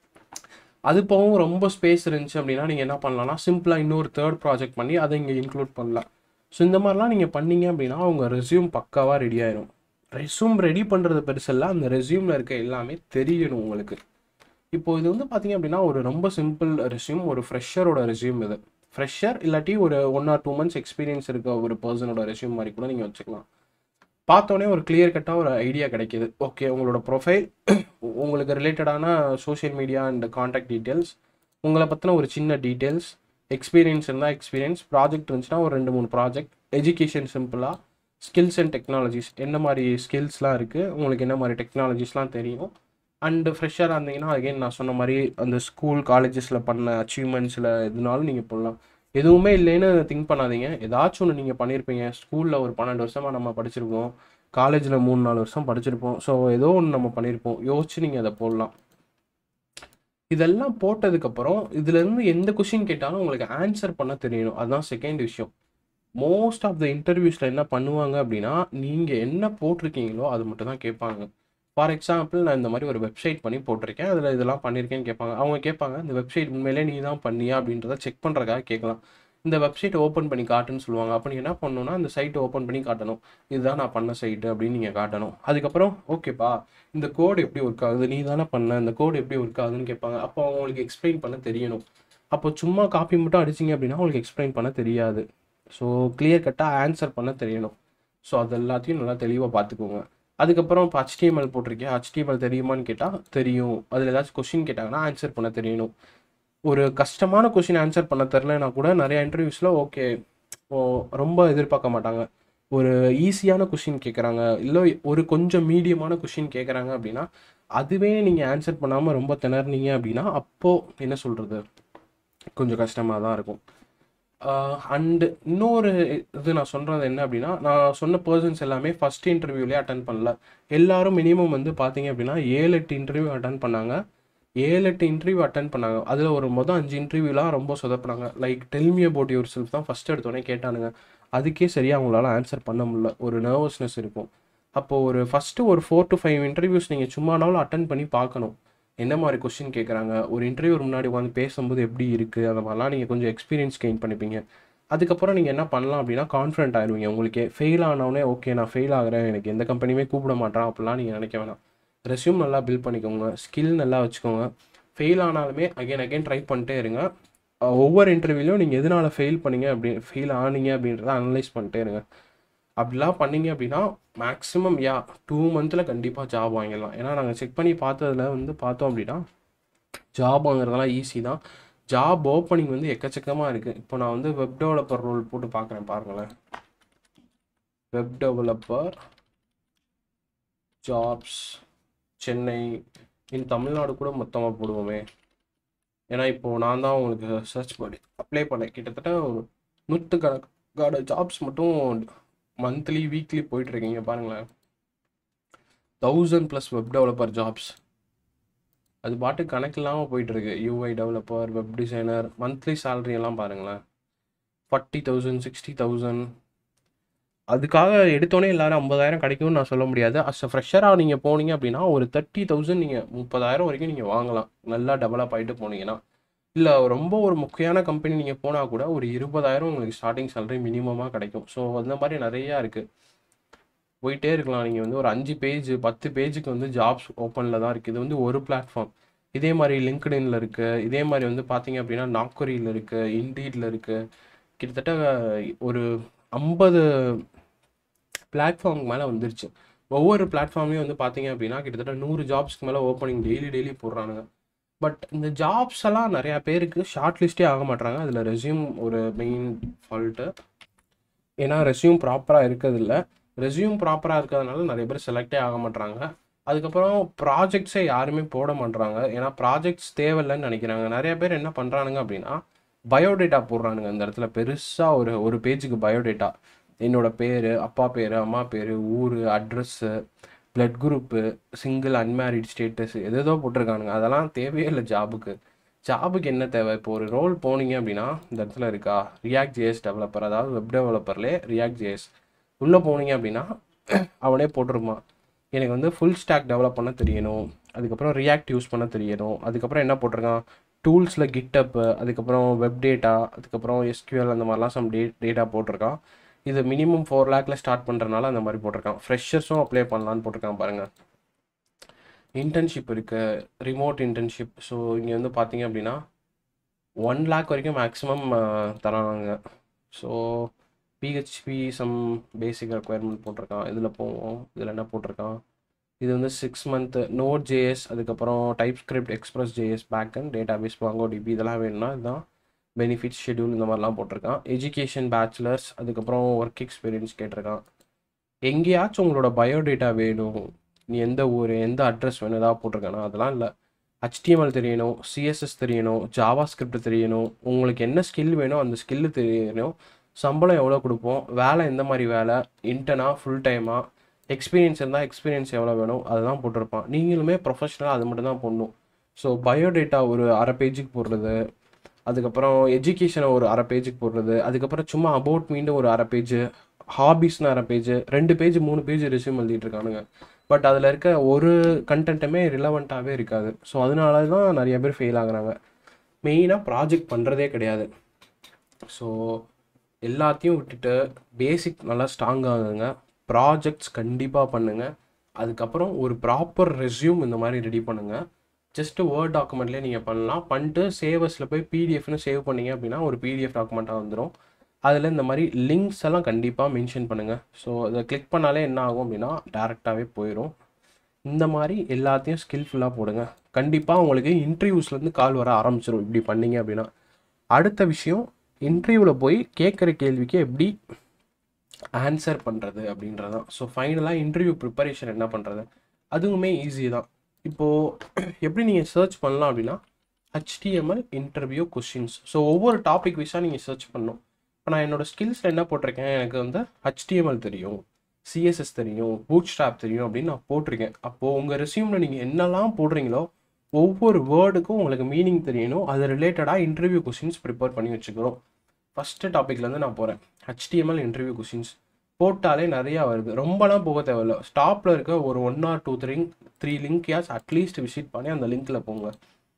அது போகவும் ரொம்ப ஸ்பேஸ் இருந்துச்சு அப்படின்னா நீங்கள் என்ன பண்ணலாம்னா சிம்பிளாக இன்னொரு தேர்ட் ப்ராஜெக்ட் பண்ணி அதை இங்கே இன்க்ளூட் பண்ணலாம் ஸோ இந்த மாதிரிலாம் நீங்கள் பண்ணீங்க அப்படின்னா உங்கள் ரெஸ்யூம் பக்காவாக ரெடி ஆயிரும் ரெஸ்யூம் ரெடி பண்ணுறது பெருசில்ல அந்த ரெஸ்யூமில் இருக்க எல்லாமே தெரியணும் உங்களுக்கு இப்போ இது வந்து பார்த்தீங்க அப்படின்னா ஒரு ரொம்ப சிம்பிள் ரெஸ்யூம் ஒரு ஃப்ரெஷரோட ரெஸ்யூம் இது ஃப்ரெஷர் இல்லாட்டி ஒரு one or two months experience இருக்க ஒரு பர்சனோட ரெஸ்யூம் மாதிரி கூட நீங்கள் வச்சுக்கலாம் பார்த்தோன்னே ஒரு கிளியர் கட்டாக ஒரு ஐடியா கிடைக்கிது ஓகே உங்களோட ப்ரொஃபைல் உங்களுக்கு ரிலேட்டடான social media and contact details உங்களை பற்றின ஒரு சின்ன டீட்டெயில்ஸ் எக்ஸ்பீரியன்ஸ் இருந்தால் எக்ஸ்பீரியன்ஸ் ப்ராஜெக்ட் இருந்துச்சுன்னா ஒரு ரெண்டு மூணு ப்ராஜெக்ட் எஜுகேஷன் சிம்பிளாக ஸ்கில்ஸ் அண்ட் டெக்னாலஜிஸ் என்ன மாதிரி ஸ்கில்ஸ்லாம் இருக்குது உங்களுக்கு என்ன மாதிரி டெக்னாலஜிஸ்லாம் தெரியும் அண்டு ஃப்ரெஷ்ஷாக இருந்தீங்கன்னா அகைன் நான் சொன்ன மாதிரி அந்த ஸ்கூல் காலேஜஸில் பண்ண அச்சீவ்மெண்ட்ஸில் எதுனாலும் நீங்கள் போடலாம் எதுவுமே இல்லைன்னு திங்க் பண்ணாதீங்க ஏதாச்சும் ஒன்று நீங்கள் பண்ணியிருப்பீங்க ஸ்கூலில் ஒரு பன்னெண்டு வருஷமாக நம்ம படிச்சிருப்போம் காலேஜில் மூணு நாலு வருஷம் படிச்சிருப்போம் ஸோ ஏதோ ஒன்று நம்ம பண்ணியிருப்போம் யோசிச்சு நீங்கள் அதை போடலாம் இதெல்லாம் போட்டதுக்கப்புறம் இதுலேருந்து எந்த கொஷின் கேட்டாலும் உங்களுக்கு ஆன்சர் பண்ண தெரியணும் அதுதான் செகண்ட் விஷயம் மோஸ்ட் ஆஃப் த இன்டர்வியூஸில் என்ன பண்ணுவாங்க அப்படின்னா நீங்கள் என்ன போட்டிருக்கீங்களோ அது மட்டும் தான் கேட்பாங்க ஃபார் எக்ஸாம்பிள் நான் இந்த மாதிரி ஒரு வெப்சைட் பண்ணி போட்டிருக்கேன் அதில் இதெல்லாம் பண்ணியிருக்கேன்னு கேட்பாங்க அவங்க கேட்பாங்க இந்த வெப்சைட் உண்மையிலே நீ தான் பண்ணியா அப்படின்றத செக் பண்ணுறதுக்காக கேட்கலாம் இந்த வெப்சைட் ஓப்பன் பண்ணி காட்டுன்னு சொல்லுவாங்க அப்போ நீ என்ன பண்ணணும்னா இந்த சைட்டை ஓப்பன் பண்ணி காட்டணும் இதுதான் நான் பண்ண சைட்டு அப்படின்னு நீங்கள் காட்டணும் அதுக்கப்புறம் ஓகேப்பா இந்த கோடு எப்படி ஒர்க் ஆகுது நீ தானே பண்ண இந்த கோடு எப்படி ஒர்க் ஆகுதுன்னு கேட்பாங்க அப்போ அவங்களுக்கு எக்ஸ்பிளைன் பண்ண தெரியணும் அப்போ சும்மா காப்பி மட்டும் அடிச்சிங்க அப்படின்னா உங்களுக்கு எக்ஸ்பிளைன் பண்ண தெரியாது ஸோ கிளியர் கட்டாக ஆன்சர் பண்ண தெரியணும் ஸோ அது எல்லாத்தையும் நல்லா தெளிவாக பார்த்துக்கோங்க அதுக்கப்புறம் இப்போ HTML போட்டிருக்கேன் HTML தெரியுமான்னு கேட்டால் தெரியும் அதில் ஏதாச்சும் கொஷின் கேட்டாங்கன்னா ஆன்சர் பண்ண தெரியணும் ஒரு கஷ்டமான கொஷின் ஆன்சர் பண்ண தெரிலனா கூட நிறைய இன்டர்வியூஸில் ஓகே ஓ ரொம்ப எதிர்பார்க்க மாட்டாங்க ஒரு ஈஸியான கொஷின் கேட்குறாங்க இல்லை ஒரு கொஞ்சம் மீடியமான கொஷின் கேட்குறாங்க அப்படின்னா அதுவே நீங்கள் ஆன்சர் பண்ணாமல் ரொம்ப திணறினீங்க அப்படின்னா அப்போது என்ன சொல்கிறது கொஞ்சம் கஷ்டமாக தான் இருக்கும் அண்டு இன்னொரு இது நான் சொல்கிறது என்ன அப்படின்னா நான் சொன்ன பர்சன்ஸ் எல்லாமே ஃபஸ்ட் இன்டர்வியூலேயே அட்டன் பண்ணல எல்லாரும் மினிமம் வந்து பார்த்தீங்க அப்படின்னா ஏழு எட்டு இன்டர்வியூ அட்டன் பண்ணாங்க ஏழு எட்டு இன்டர்வியூ அட்டன் பண்ணாங்க அதில் ஒரு மொதல் அஞ்சு இன்டர்வியூலாம் ரொம்ப சொதப்பினாங்க like tell me about yourself தான் ஃபஸ்ட் எடுத்தோடனே கேட்டானுங்க அதுக்கே சரியாக அவங்களால ஆன்சர் பண்ண முடியல ஒரு நர்வஸ்னஸ் இருக்கும் அப்போது ஒரு ஃபஸ்ட்டு ஒரு ஃபோர் டு ஃபைவ் இன்டர்வியூஸ் நீங்கள் சும்மானாலும் அட்டன் பண்ணி பார்க்கணும் என்ன மாதிரி கொஸ்டின் கேட்குறாங்க ஒரு இன்டர்வியூ முன்னாடி உட்காந்து பேசும்போது எப்படி இருக்குது அந்த மாதிரிலாம் நீங்கள் கொஞ்சம் எக்ஸ்பீரியன்ஸ் கெயின் பண்ணிப்பீங்க அதுக்கப்புறம் நீங்கள் என்ன பண்ணலாம் அப்படின்னா கான்ஃபிடென்ட் ஆயிடுவீங்க உங்களுக்கே ஃபெயில் ஆனவுடனே ஓகே நான் ஃபெயில் ஆகிறேன் எனக்கு எந்த கம்பெனியுமே கூப்பிட மாட்டேன் அப்படிலாம் நீங்கள் நினைக்க வேணாம் ரெஸ்யூம் நல்லா பில்ட் பண்ணிக்கோங்க ஸ்கில் நல்லா வச்சுக்கோங்க ஃபெயில் ஆனாலுமே அகைன் அகைன் ட்ரை பண்ணிட்டே இருங்க அஹ் ஒவ்வொரு இன்டர்வியூலையும் நீங்கள் எதனால் ஃபெயில் பண்ணீங்க அப்படி ஃபெயில் ஆனீங்க அப்படின்றத அனலைஸ் பண்ணிட்டே இருங்க அப்படிலாம் பண்ணீங்க அப்படின்னா மேக்ஸிமம் யா டூ மந்தில் கண்டிப்பாக ஜாப் வாங்கிடலாம் ஏன்னா நாங்கள் செக் பண்ணி பார்த்ததுல வந்து பார்த்தோம் அப்படின்னா ஜாப் வாங்குறதெல்லாம் ஈஸி தான் ஜாப் ஓப்பனிங் வந்து எக்கச்சக்கமாக இருக்குது இப்போ நான் வந்து வெப் டெவலப்பர் ரோல் போட்டு பார்க்குறேன் பாருங்களேன் web developer jobs Chennai in Tamil Nadu கூட மொத்தமாக போடுவோமே ஏன்னா இப்போது நான் தான் உங்களுக்கு சர்ச் பண்ணி அப்ளை பண்ணேன் கிட்டத்தட்ட ஒரு நூற்றுக்கணக்கான ஜாப்ஸ் மட்டும் மந்த்லி வீக்லி போயிட்டுருக்கீங்க பாருங்களேன் thousand plus web developer jobs அது பாட்டு கணக்கு இல்லாமல் போயிட்டுருக்கு UI developer web designer monthly salary எல்லாம் பாருங்களேன் ஃபார்ட்டி தௌசண்ட் சிக்ஸ்டி தௌசண்ட் அதுக்காக எடுத்தோடனே எல்லாரும் ஐம்பதாயிரம் கிடைக்கும்னு நான் சொல்ல முடியாது அஸ் அ ஃப்ரெஷராக நீங்கள் போனீங்க அப்படின்னா ஒரு தேர்ட்டி தௌசண்ட் நீங்கள் முப்பதாயிரம் வரைக்கும் நீங்கள் வாங்கலாம் நல்லா டெவலப் ஆகிட்டு போனீங்கன்னா இல்லை ரொம்ப ஒரு முக்கியமான கம்பெனி நீங்கள் போனால் கூட ஒரு இருபதாயிரம் உங்களுக்கு ஸ்டார்டிங் சேலரி மினிமமாக கிடைக்கும் ஸோ அந்த மாதிரி நிறையா இருக்குது போயிட்டே இருக்கலாம் நீங்கள் வந்து ஒரு அஞ்சு பேஜ் பத்து பேஜுக்கு வந்து ஜாப்ஸ் ஓப்பனில் தான் இருக்குது இது வந்து ஒரு பிளாட்ஃபார்ம் இதே மாதிரி லிங்க்டின்ல இருக்குது இதே மாதிரி வந்து பார்த்தீங்க அப்படின்னா நாக்குரியில் இருக்குது இண்டீடில் இருக்குது கிட்டத்தட்ட ஒரு ஐம்பது பிளாட்ஃபார்முக்கு மேலே வந்துருச்சு ஒவ்வொரு பிளாட்ஃபார்ம்லேயும் வந்து பார்த்தீங்க அப்படின்னா கிட்டத்தட்ட நூறு ஜாப்ஸ்க்கு மேலே ஓப்பனிங் டெய்லி டெய்லி போடுறானுங்க பட் இந்த ஜாப்ஸ் எல்லாம் நிறையா பேருக்கு ஷார்ட் லிஸ்ட்டே ஆக மாட்டாங்க அதில் ரெஸ்யூம் ஒரு மெயின் ஃபால்ட்டு ஏன்னா ரெஸ்யூம் ப்ராப்பராக இருக்கிறதில்ல ரெஸ்யூம் ப்ராப்பராக இருக்கிறதுனால நிறைய பேர் செலக்டே ஆக மாட்டாங்க அதுக்கப்புறம் ப்ராஜெக்ட்ஸே யாருமே போட மாட்றாங்க ஏன்னா ப்ராஜெக்ட்ஸ் தேவையில்லைன்னு நினைக்கிறாங்க நிறைய பேர் என்ன பண்ணுறானுங்க அப்படின்னா பயோடேட்டா போடுறானுங்க இந்த இடத்துல பெருசாக ஒரு ஒரு பேஜுக்கு பயோடேட்டா என்னோட பேர் அப்பா பேர் அம்மா பேர் ஊர் address blood group single unmarried status எதேதோ போட்டிருக்கானுங்க அதெல்லாம் தேவையே இல்லை ஜாபுக்கு ஜாபுக்கு என்ன தேவை இப்போ ஒரு ரோல் போனீங்க அப்படின்னா இந்த இடத்துல இருக்கா ரியாக்ட் ஜேஎஸ் டெவலப்பர் அதாவது வெப் டெவலப்பர்லேயே ரியாக்ட் ஜேஎஸ் உள்ளே போனீங்க அப்படின்னா அவனே போட்டிருப்பான் எனக்கு வந்து ஃபுல் ஸ்டாக் டெவலப் பண்ண தெரியணும் அதுக்கப்புறம் ரியாக்ட் யூஸ் பண்ண தெரியணும் அதுக்கப்புறம் என்ன போட்டிருக்கான் டூல்ஸில் கிட்டப்பு அதுக்கப்புறம் வெப் டேட்டா அதுக்கப்புறம் எஸ்கியூஎல் அந்த மாதிரிலாம் சம் டே டேட்டா போட்டிருக்கான் இது மினிமம் ஃபோர் லேக்ல ஸ்டார்ட் பண்ணுறனால அந்த மாதிரி போட்டிருக்கான் ஃப்ரெஷர்ஸும் அப்ளை பண்ணலான்னு போட்டிருக்கான் பாருங்கள் இன்டர்ன்ஷிப் இருக்குது ரிமோட் இன்டர்ன்ஷிப் ஸோ இங்கே வந்து பார்த்தீங்க அப்படின்னா ஒன் லேக் வரைக்கும் மேக்ஸிமம் தராங்க so PHP some basic requirement போட்டிருக்கான் இதில் போவோம் இதில் என்ன போட்டிருக்கான் இது வந்து சிக்ஸ் மந்த்து நோட் ஜேஎஸ் அதுக்கப்புறம் TypeScript Express JS back end database Mongo DB இதெல்லாம் வேணும்னா இதுதான் பெனிஃபிட் ஷெடியூல் இந்த மாதிரிலாம் போட்டிருக்கான் எஜுகேஷன் பேச்சுலர்ஸ் அதுக்கப்புறம் ஒர்க் எக்ஸ்பீரியன்ஸ் கேட்டிருக்கான் எங்கேயாச்சும் உங்களோட பயோடேட்டா வேணும் நீ எந்த ஊர் எந்த அட்ரஸ் வேணும் ஏதாவது போட்டிருக்கானா அதெல்லாம் இல்லை HTML தெரியணும் சிஎஸ்எஸ் தெரியணும் ஜாவா ஸ்கிரிப்ட் தெரியணும் உங்களுக்கு என்ன ஸ்கில் வேணும் அந்த ஸ்கில்லு தெரியணும் சம்பளம் எவ்வளோ கொடுப்போம் வேலை எந்த மாதிரி வேலை இன்டர்னா ஃபுல் டைமா எக்ஸ்பீரியன்ஸ் இருந்தால் எக்ஸ்பீரியன்ஸ் எவ்வளோ வேணும் அதெல்லாம் போட்டிருப்பான் நீங்களுமே ப்ரொஃபஷனலாக அது மட்டும் தான் போடணும் ஸோ பயோடேட்டா ஒரு அரை பேஜுக்கு போடுறது அதுக்கப்புறம் எஜுகேஷனை ஒரு அரை பேஜுக்கு போடுறது அதுக்கப்புறம் சும்மா அபவுட் மீண்டும் ஒரு அரை பேஜ் ஹாபிஸ்னு அரை பேஜ் ரெண்டு பேஜ் மூணு பேஜ் ரெஸ்யூம் எழுதிட்டு இருக்கானுங்க பட் அதில் இருக்க ஒரு கண்டென்ட்டுமே ரிலவெண்ட்டாகவே இருக்காது ஸோ அதனால தான் நிறைய பேர் ஃபெயில் ஆகுறாங்க மெயினாக ப்ராஜெக்ட் பண்ணுறதே கிடையாது ஸோ எல்லாத்தையும் விட்டுட்டு பேசிக் நல்லா ஸ்ட்ராங் ஆகுங்க ப்ராஜெக்ட்ஸ் கண்டிப்பாக பண்ணுங்கள் அதுக்கப்புறம் ஒரு ப்ராப்பர் ரெஸ்யூம் இந்த மாதிரி ரெடி பண்ணுங்கள் ஜஸ்ட் வேர்ட் டாக்குமெண்ட்லேயே நீங்கள் பண்ணலாம் பண்ணிட்டு சேவஸில் போய் பிடிஎஃப்னு சேவ் பண்ணீங்க அப்படின்னா ஒரு பிடிஎஃப் டாக்குமெண்ட்டாக வந்துடும் அதில் இந்த மாதிரி லிங்க்ஸ் எல்லாம் கண்டிப்பாக மென்ஷன் பண்ணுங்கள் ஸோ அதை கிளிக் பண்ணாலே என்ன ஆகும் அப்படின்னா டேரெக்டாகவே போயிடும் இந்த மாதிரி எல்லாத்தையும் ஸ்கில்ஃபுல்லாக போடுங்க கண்டிப்பாக உங்களுக்கு இன்டர்வியூஸ்லேருந்து கால் வர ஆரம்பிச்சிடும் இப்படி பண்ணீங்க அப்படின்னா அடுத்த விஷயம் இன்டர்வியூவில் போய் கேட்குற கேள்விக்கு எப்படி ஆன்சர் பண்ணுறது அப்படின்றது தான் ஸோ ஃபைனலாக இன்டர்வியூ ப்ரிப்பரேஷன் என்ன பண்ணுறது அதுவுமே ஈஸி தான் இப்போது எப்படி நீங்கள் சர்ச் பண்ணலாம் அப்படின்னா ஹெச்டிஎம்எல் இன்டர்வியூ கொஷின்ஸ் ஸோ ஒவ்வொரு டாபிக் வைஸாக நீங்கள் சர்ச் பண்ணணும் இப்போ நான் என்னோடய ஸ்கில்ஸில் என்ன போட்டிருக்கேன் எனக்கு வந்து ஹெச்டிஎம்எல் தெரியும் சிஎஸ்எஸ் தெரியும் பூட் ஸ்டாப் தெரியும் அப்படின்னு நான் போட்டிருக்கேன் அப்போது உங்கள் ரெசியூமில் நீங்கள் என்னெல்லாம் போடுறீங்களோ ஒவ்வொரு வேர்டுக்கும் உங்களுக்கு மீனிங் தெரியணும் அது ரிலேட்டடாக இன்டர்வியூ கொஷின்ஸ் ப்ரிப்பேர் பண்ணி வச்சுக்கிறோம் ஃபஸ்ட்டு டாப்பிக்லேருந்து நான் போகிறேன் ஹெச்டிஎம்எல் இன்டர்வியூ கொஷின்ஸ் போட்டாலே நிறையா வருது ரொம்பலாம் போக தேவையில்ல ஸ்டாப்பில் இருக்க ஒரு one or two three three link யாஸ் அட்லீஸ்ட் விசிட் பண்ணி அந்த லிங்க்கில் போங்க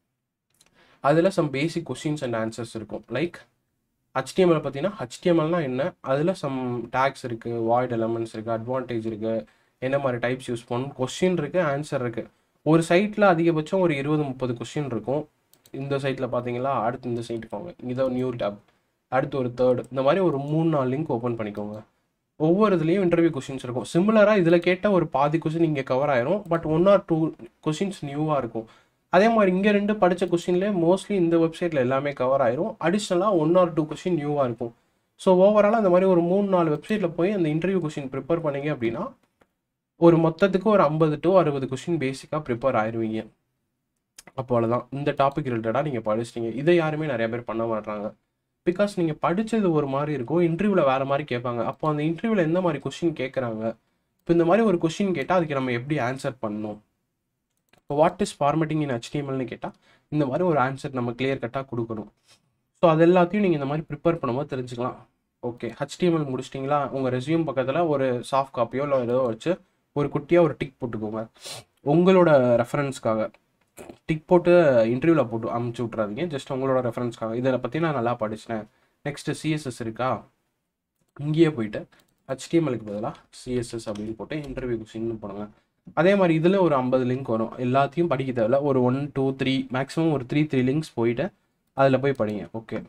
அதில் some basic questions and answers இருக்கும் லைக் ஹெச்டிஎம்எல் பார்த்தீங்கன்னா ஹெச்டிஎம்எல்னா என்ன அதில் சம் டேக்ஸ் இருக்குது வாய்ட் எலமெண்ட்ஸ் இருக்குது அட்வான்டேஜ் இருக்குது என்ன மாதிரி டைப்ஸ் யூஸ் பண்ணணும் கொஷின் இருக்குது ஆன்சர் இருக்குது ஒரு சைட்டில் அதிகபட்சம் ஒரு இருபது முப்பது கொஷின் இருக்கும் இந்த சைட்டில் பார்த்தீங்களா அடுத்து இந்த சைட்டு போங்க இதை நியூ டேப் அடுத்து ஒரு தேர்ட் இந்த மாதிரி ஒரு மூணு நாலு லிங்க் ஓப்பன் பண்ணிக்கோங்க ஒவ்வொரு இதுலேயும் இன்டர்வியூ கொஷின்ஸ் இருக்கும் சிமிலராக இதில் கேட்ட ஒரு பாதி கொஷின் இங்கே கவர் ஆயிரும் but one or two questions நியூவாக இருக்கும் அதே மாதிரி இங்கே ரெண்டு படித்த கொஷின்லேயே மோஸ்ட்லி இந்த வெப்சைட்டில் எல்லாமே கவர் ஆயிரும் அடிஷ்னலாக ஒன் ஆர் டூ கொஷின் நியூவாக இருக்கும் ஸோ ஓவராலாக அந்த மாதிரி ஒரு மூணு நாலு வெப்சைட்டில் போய் அந்த இன்டர்வியூ கொஷின் ப்ரிப்பேர் பண்ணீங்க அப்படின்னா ஒரு மொத்தத்துக்கு ஒரு ஐம்பது டு அறுபது கொஷின் பேசிக்காக ப்ரிப்பேர் ஆயிடுவீங்க அப்போ அவ்வளோதான் இந்த டாபிக் ரிலேட்டடாக நீங்கள் படிச்சிட்டீங்க இதை யாருமே நிறைய பேர் பண்ண மாட்டாங்க பிகாஸ் நீங்கள் படித்தது ஒரு மாதிரி இருக்கும் இன்டர்வியூவில் வேறு மாதிரி கேட்பாங்க அப்போ அந்த இன்டர்வியூவில் எந்த மாதிரி கொஷின் கேட்குறாங்க இப்போ இந்த மாதிரி ஒரு கொஷின் கேட்டால் அதுக்கு நம்ம எப்படி ஆன்சர் பண்ணணும் இப்போ வாட் இஸ் ஃபார்மேட்டிங் இன் ஹெச்டிஎம்எல்னு கேட்டால் இந்த மாதிரி ஒரு ஆன்சர் நம்ம கிளியர் கட்டாக கொடுக்கணும் ஸோ அது எல்லாத்தையும் நீங்கள் இந்த மாதிரி ப்ரிப்பேர் பண்ணும்போது தெரிஞ்சுக்கலாம் ஓகே ஹெச்டிஎம்எல் முடிச்சிட்டிங்களா உங்கள் ரெசியூம் பக்கத்தில் ஒரு சாஃப்ட் காப்பியோ இல்லை ஏதோ வச்சு ஒரு குட்டியாக ஒரு டிக் போட்டுக்கோங்க உங்களோட ரெஃபரன்ஸ்க்காக டிக் போட்டு இன்டர்வியூவில் போட்டு அமுச்சு விட்றாதீங்க ஜஸ்ட் உங்களோட ரெஃபரன்ஸ்க்காக இதை பற்றி நான் நல்லா படிச்சிட்டேன் நெக்ஸ்ட்டு சிஎஸ்எஸ் இருக்கா இங்கேயே போயிட்டு ஹெச்டிஎம்எலுக்கு பதிலாக சிஎஸ்எஸ் அப்படின்னு போட்டு இன்டர்வியூ கொஸ்டின் போடுங்க அதே மாதிரி இதில் ஒரு ஐம்பது லிங்க் வரும் எல்லாத்தையும் படிக்க தேவையில்ல ஒரு ஒன் டூ த்ரீ மேக்ஸிமம் ஒரு த்ரீ த்ரீ லிங்க்ஸ் போயிட்டு அதில் போய் படிங்க ஓகே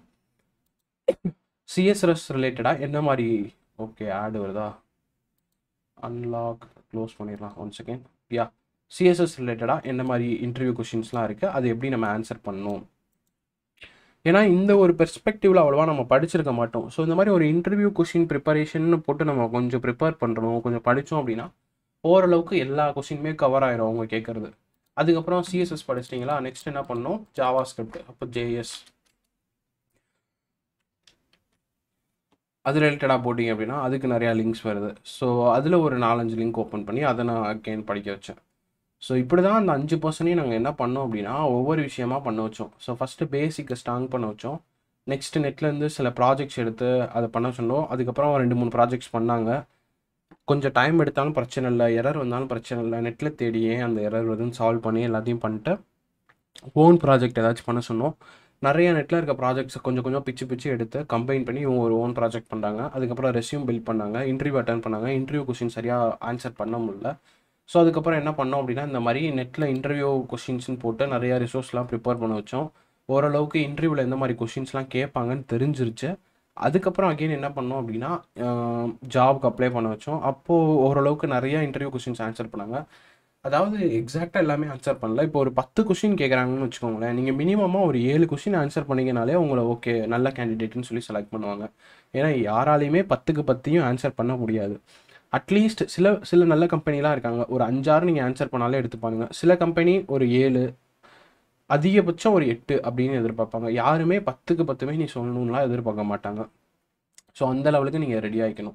சிஎஸ்எஸ் ரிலேட்டடாக என்ன மாதிரி ஓகே ஆடு வருதா அன்லாக் க்ளோஸ் பண்ணிடலாம் ஒன் செகண்ட் யா சிஎஸ்எஸ் ரிலேட்டடாக என்ன மாதிரி இன்டர்வியூ கொஷின்ஸ்லாம் இருக்குது அது எப்படி நம்ம ஆன்சர் பண்ணணும் ஏன்னா இந்த ஒரு பெர்ஸ்பெக்டிவில் அவ்வளோவா நம்ம படிச்சிருக்க மாட்டோம் ஸோ இந்த மாதிரி ஒரு இன்டர்வியூ கொஷின் ப்ரிப்பரேஷன் போட்டு நம்ம கொஞ்சம் ப்ரிப்பேர் பண்ணுறோம் கொஞ்சம் படித்தோம் அப்படின்னா ஓரளவுக்கு எல்லா கொஷினுமே கவர் ஆயிரும் அவங்க கேட்குறது அதுக்கப்புறம் சிஎஸ்எஸ் படிச்சிட்டிங்களா நெக்ஸ்ட் என்ன பண்ணோம் ஜாவா ஸ்கிரிப்ட் அப்போ ஜேஎஸ் அது ரிலேட்டடாக போட்டிங்க அப்படின்னா அதுக்கு நிறையா லிங்க்ஸ் வருது ஸோ அதில் ஒரு நாலஞ்சு லிங்க் ஓப்பன் பண்ணி அதை நான் அகெயின் படிக்க வச்சேன் ஸோ இப்படி தான் அந்த அஞ்சு பர்சனையும் நாங்கள் என்ன பண்ணோம் அப்படின்னா ஒவ்வொரு விஷயமா பண்ண வச்சோம் ஸோ ஃபஸ்ட்டு பேசிக்கை ஸ்ட்ராங் பண்ண வச்சோம் நெக்ஸ்ட் நெட்லேருந்து சில ப்ராஜெக்ட்ஸ் எடுத்து அதை பண்ண சொன்னோம் அதுக்கப்புறம் ரெண்டு மூணு ப்ராஜெக்ட்ஸ் பண்ணாங்க கொஞ்சம் டைம் எடுத்தாலும் பிரச்சனை இல்லை எரர் வந்தாலும் பிரச்சனை இல்லை நெட்டில் தேடியே அந்த எரர் வருதுன்னு சால்வ் பண்ணி எல்லாத்தையும் பண்ணிட்டு ஓன் ப்ராஜெக்ட் ஏதாச்சும் பண்ண சொன்னோம் நிறைய நெட்டில் இருக்க ப்ராஜெக்ட்ஸை கொஞ்சம் கொஞ்சம் பிச்சு பிச்சு எடுத்து கம்பைன் பண்ணி இவங்க ஒரு ஓன் ப்ராஜெக்ட் பண்ணாங்க அதுக்கப்புறம் ரெஸ்யூம் பில்ட் பண்ணாங்க இன்டர்வியூ அட்டன் பண்ணாங்க இன்டர்வியூ கொஸ்டின் சரியாக ஆன்சர் பண்ண முடியல ஸோ அதுக்கப்புறம் என்ன பண்ணோம் அப்படின்னா இந்த மாதிரி நெட்டில் இன்டர்வியூ கொஷின்ஸ்னு போட்டு நிறையா ரிசோர்ஸ்லாம் ப்ரிப்பேர் பண்ண வச்சோம் ஓரளவுக்கு இன்டர்வியூவில் எந்த மாதிரி கொஷின்ஸ்லாம் கேட்பாங்கன்னு தெரிஞ்சிருச்சு அதுக்கப்புறம் அகெயின் என்ன பண்ணோம் அப்படின்னா ஜாப்க்கு அப்ளை பண்ண வச்சோம் அப்போது ஓரளவுக்கு நிறைய இன்டர்வியூ கொஷின்ஸ் ஆன்சர் பண்ணாங்க அதாவது எக்ஸாக்டாக எல்லாமே ஆன்சர் பண்ணல இப்போ ஒரு பத்து கொஷின் கேட்குறாங்கன்னு வச்சுக்கோங்களேன் நீங்கள் மினிமமாக ஒரு ஏழு கொஷின் ஆன்சர் பண்ணீங்கனாலே உங்களை ஓகே நல்ல கேண்டிடேட்னு சொல்லி செலக்ட் பண்ணுவாங்க ஏன்னா யாராலையுமே பத்துக்கு பத்தையும் ஆன்சர் பண்ண முடியாது அட்லீஸ்ட் சில சில நல்ல கம்பெனிலாம் இருக்காங்க ஒரு அஞ்சாறு நீங்கள் ஆன்சர் பண்ணாலே எடுத்துப்பாங்க சில கம்பெனி ஒரு ஏழு அதிகபட்சம் ஒரு எட்டு அப்படின்னு எதிர்பார்ப்பாங்க யாருமே பத்துக்கு பத்துமே நீ சொல்லணும்லாம் எதிர்பார்க்க மாட்டாங்க ஸோ அந்த லெவலுக்கு நீங்கள் ரெடி ஆகிக்கணும்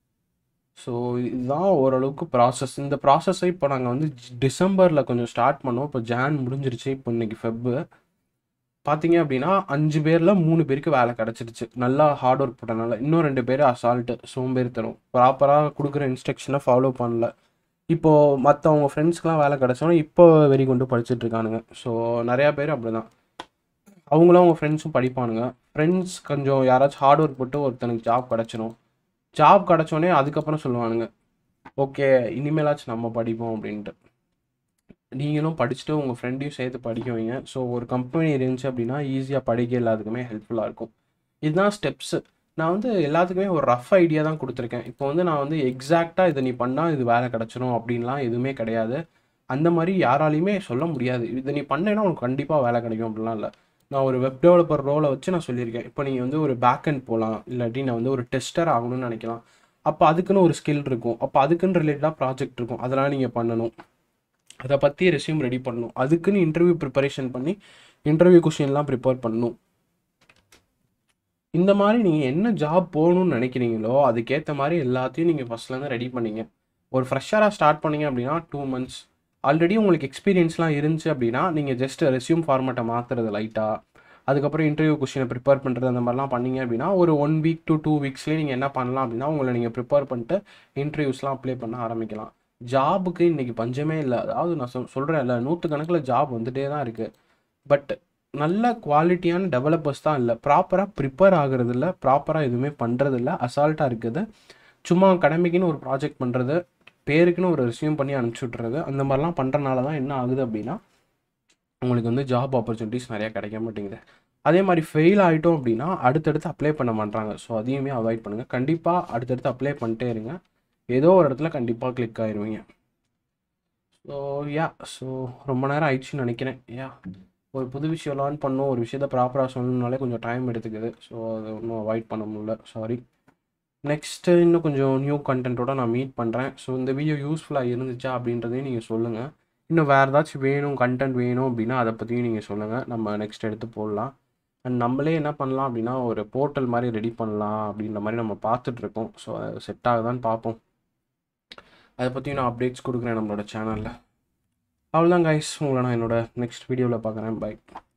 ஸோ இதுதான் ஓரளவுக்கு ப்ராசஸ் இந்த ப்ராசஸை இப்போ நாங்கள் வந்து டிசம்பரில் கொஞ்சம் ஸ்டார்ட் பண்ணோம் இப்போ ஜான் முடிஞ்சிருச்சு இப்போ இன்னைக்கு ஃபெப்பு பார்த்தீங்க அப்படின்னா அஞ்சு பேரில் மூணு பேருக்கு வேலை கிடச்சிருச்சு நல்லா ஹார்ட் ஒர்க் போட்டனால இன்னும் ரெண்டு பேர் அசால்ட்டு சோம்பேறி தரும் ப்ராப்பராக கொடுக்குற இன்ஸ்ட்ரக்ஷனை ஃபாலோ பண்ணல இப்போது மற்றவங்க ஃப்ரெண்ட்ஸ்க்கெலாம் வேலை கிடச்சோன்னா இப்போ வெறி கொண்டு படிச்சுட்டு இருக்கானுங்க ஸோ நிறையா பேர் அப்படி தான் அவங்களும் அவங்க ஃப்ரெண்ட்ஸும் படிப்பானுங்க ஃப்ரெண்ட்ஸ் கொஞ்சம் யாராச்சும் ஹார்ட் ஒர்க் போட்டு ஒருத்தனுக்கு ஜாப் கிடச்சிரும் ஜாப் கிடச்சோடனே அதுக்கப்புறம் சொல்லுவானுங்க ஓகே இனிமேலாச்சும் நம்ம படிப்போம் அப்படின்ட்டு நீங்களும் படிச்சுட்டு உங்கள் ஃப்ரெண்டையும் சேர்த்து படிக்க வைங்க ஸோ ஒரு கம்பெனி இருந்துச்சு அப்படின்னா ஈஸியாக படிக்க எல்லாத்துக்குமே ஹெல்ப்ஃபுல்லாக இருக்கும் இதுதான் ஸ்டெப்ஸு நான் வந்து எல்லாத்துக்குமே ஒரு ரஃப் ஐடியா தான் கொடுத்துருக்கேன் இப்போ வந்து நான் வந்து எக்ஸாக்டாக இதை நீ பண்ணால் இது வேலை கிடச்சிரும் அப்படின்லாம் எதுவுமே கிடையாது அந்த மாதிரி யாராலையுமே சொல்ல முடியாது இதை நீ பண்ணேன்னா உனக்கு கண்டிப்பாக வேலை கிடைக்கும் அப்படிலாம் இல்லை நான் ஒரு வெப் டெவலப்பர் ரோலை வச்சு நான் சொல்லியிருக்கேன் இப்போ நீங்கள் வந்து ஒரு பேக் அண்ட் போகலாம் இல்லாட்டி நான் வந்து ஒரு டெஸ்டர் ஆகணும்னு நினைக்கலாம் அப்போ அதுக்குன்னு ஒரு ஸ்கில் இருக்கும் அப்போ அதுக்குன்னு ரிலேட்டடாக ப்ராஜெக்ட் இருக்கும் அதெல்லாம் நீங்கள் பண்ணணும் அதை பற்றி ரெஸ்யூம் ரெடி பண்ணணும் அதுக்குன்னு இன்டர்வியூ ப்ரிப்பரேஷன் பண்ணி இன்டர்வியூ கொஷின்லாம் ப்ரிப்பேர் பண்ணணும் இந்த மாதிரி நீங்கள் என்ன ஜாப் போகணும்னு நினைக்கிறீங்களோ அதுக்கேற்ற மாதிரி எல்லாத்தையும் நீங்கள் ஃபஸ்ட்லேருந்து ரெடி பண்ணீங்க ஒரு ஃப்ரெஷராக ஸ்டார்ட் பண்ணீங்க அப்படின்னா டூ மந்த்ஸ் ஆல்ரெடி உங்களுக்கு எக்ஸ்பீரியன்ஸ்லாம் இருந்துச்சு அப்படின்னா நீங்கள் ஜஸ்ட் ரெஸ்யூம் ஃபார்மேட்டை மாற்றுறது லைட்டாக அதுக்கப்புறம் இன்டர்வியூ கொஷினை ப்ரிப்பேர் பண்ணுறது அந்த மாதிரிலாம் பண்ணீங்க அப்படின்னா ஒரு ஒன் வீக் டு டூ வீக்ஸ்லேயே நீங்கள் என்ன பண்ணலாம் அப்படின்னா உங்களை நீங்கள் ப்ரிப்பேர் பண்ணிட்டு இன்டர்வியூஸ்லாம் அப்ளை பண்ண ஆரம்பிக்கலாம் ஜாபுக்கு இன்றைக்கி பஞ்சமே இல்லை அதாவது நான் சொல் சொல்கிறேன் இல்லை நூற்றுக்கணக்கில் ஜாப் வந்துட்டே தான் இருக்குது பட் நல்ல குவாலிட்டியான டெவலப்பர்ஸ் தான் இல்லை ப்ராப்பராக ப்ரிப்பேர் ஆகிறது இல்லை ப்ராப்பராக எதுவுமே பண்ணுறது இல்லை அசால்ட்டாக இருக்குது சும்மா கடமைக்குன்னு ஒரு ப்ராஜெக்ட் பண்ணுறது பேருக்குன்னு ஒரு ரெஸ்யூம் பண்ணி அனுப்பிச்சி விட்றது அந்த மாதிரிலாம் பண்ணுறனால தான் என்ன ஆகுது அப்படின்னா உங்களுக்கு வந்து ஜாப் ஆப்பர்ச்சுனிட்டிஸ் நிறையா கிடைக்க மாட்டேங்குது அதே மாதிரி ஃபெயில் ஆகிட்டோம் அப்படின்னா அடுத்தடுத்து அப்ளை பண்ண மாட்டாங்க ஸோ அதையுமே அவாய்ட் பண்ணுங்கள் கண்டிப்பாக அடுத்தடுத்து அப்ளை பண்ணிட்டே இருங்க ஏதோ ஒரு இடத்துல கண்டிப்பாக கிளிக் ஆயிடுவீங்க ஸோ யா ஸோ ரொம்ப நேரம் ஆயிடுச்சுன்னு நினைக்கிறேன் யா ஒரு புது விஷயம் லேர்ன் பண்ணணும் ஒரு விஷயத்த ப்ராப்பராக சொல்லணுனாலே கொஞ்சம் டைம் எடுத்துக்குது ஸோ அதை ஒன்றும் அவாய்ட் பண்ண முடியல சாரி நெக்ஸ்ட்டு இன்னும் கொஞ்சம் நியூ கண்டென்ட்டோட நான் மீட் பண்ணுறேன் ஸோ இந்த வீடியோ யூஸ்ஃபுல்லாக இருந்துச்சா அப்படின்றதையும் நீங்கள் சொல்லுங்கள் இன்னும் வேறு ஏதாச்சும் வேணும் கண்டென்ட் வேணும் அப்படின்னா அதை பற்றியும் நீங்கள் சொல்லுங்கள் நம்ம நெக்ஸ்ட் எடுத்து போடலாம் அண்ட் நம்மளே என்ன பண்ணலாம் அப்படின்னா ஒரு போர்ட்டல் மாதிரி ரெடி பண்ணலாம் அப்படின்ற மாதிரி நம்ம பார்த்துட்ருக்கோம் ஸோ அது செட் ஆகுதான்னு பார்ப்போம் அதை பற்றியும் நான் அப்டேட்ஸ் கொடுக்குறேன் நம்மளோட சேனலில் அவ்வளோதான் கைஸ் உங்களை நான் என்னோட நெக்ஸ்ட் வீடியோவில் பார்க்குறேன் பை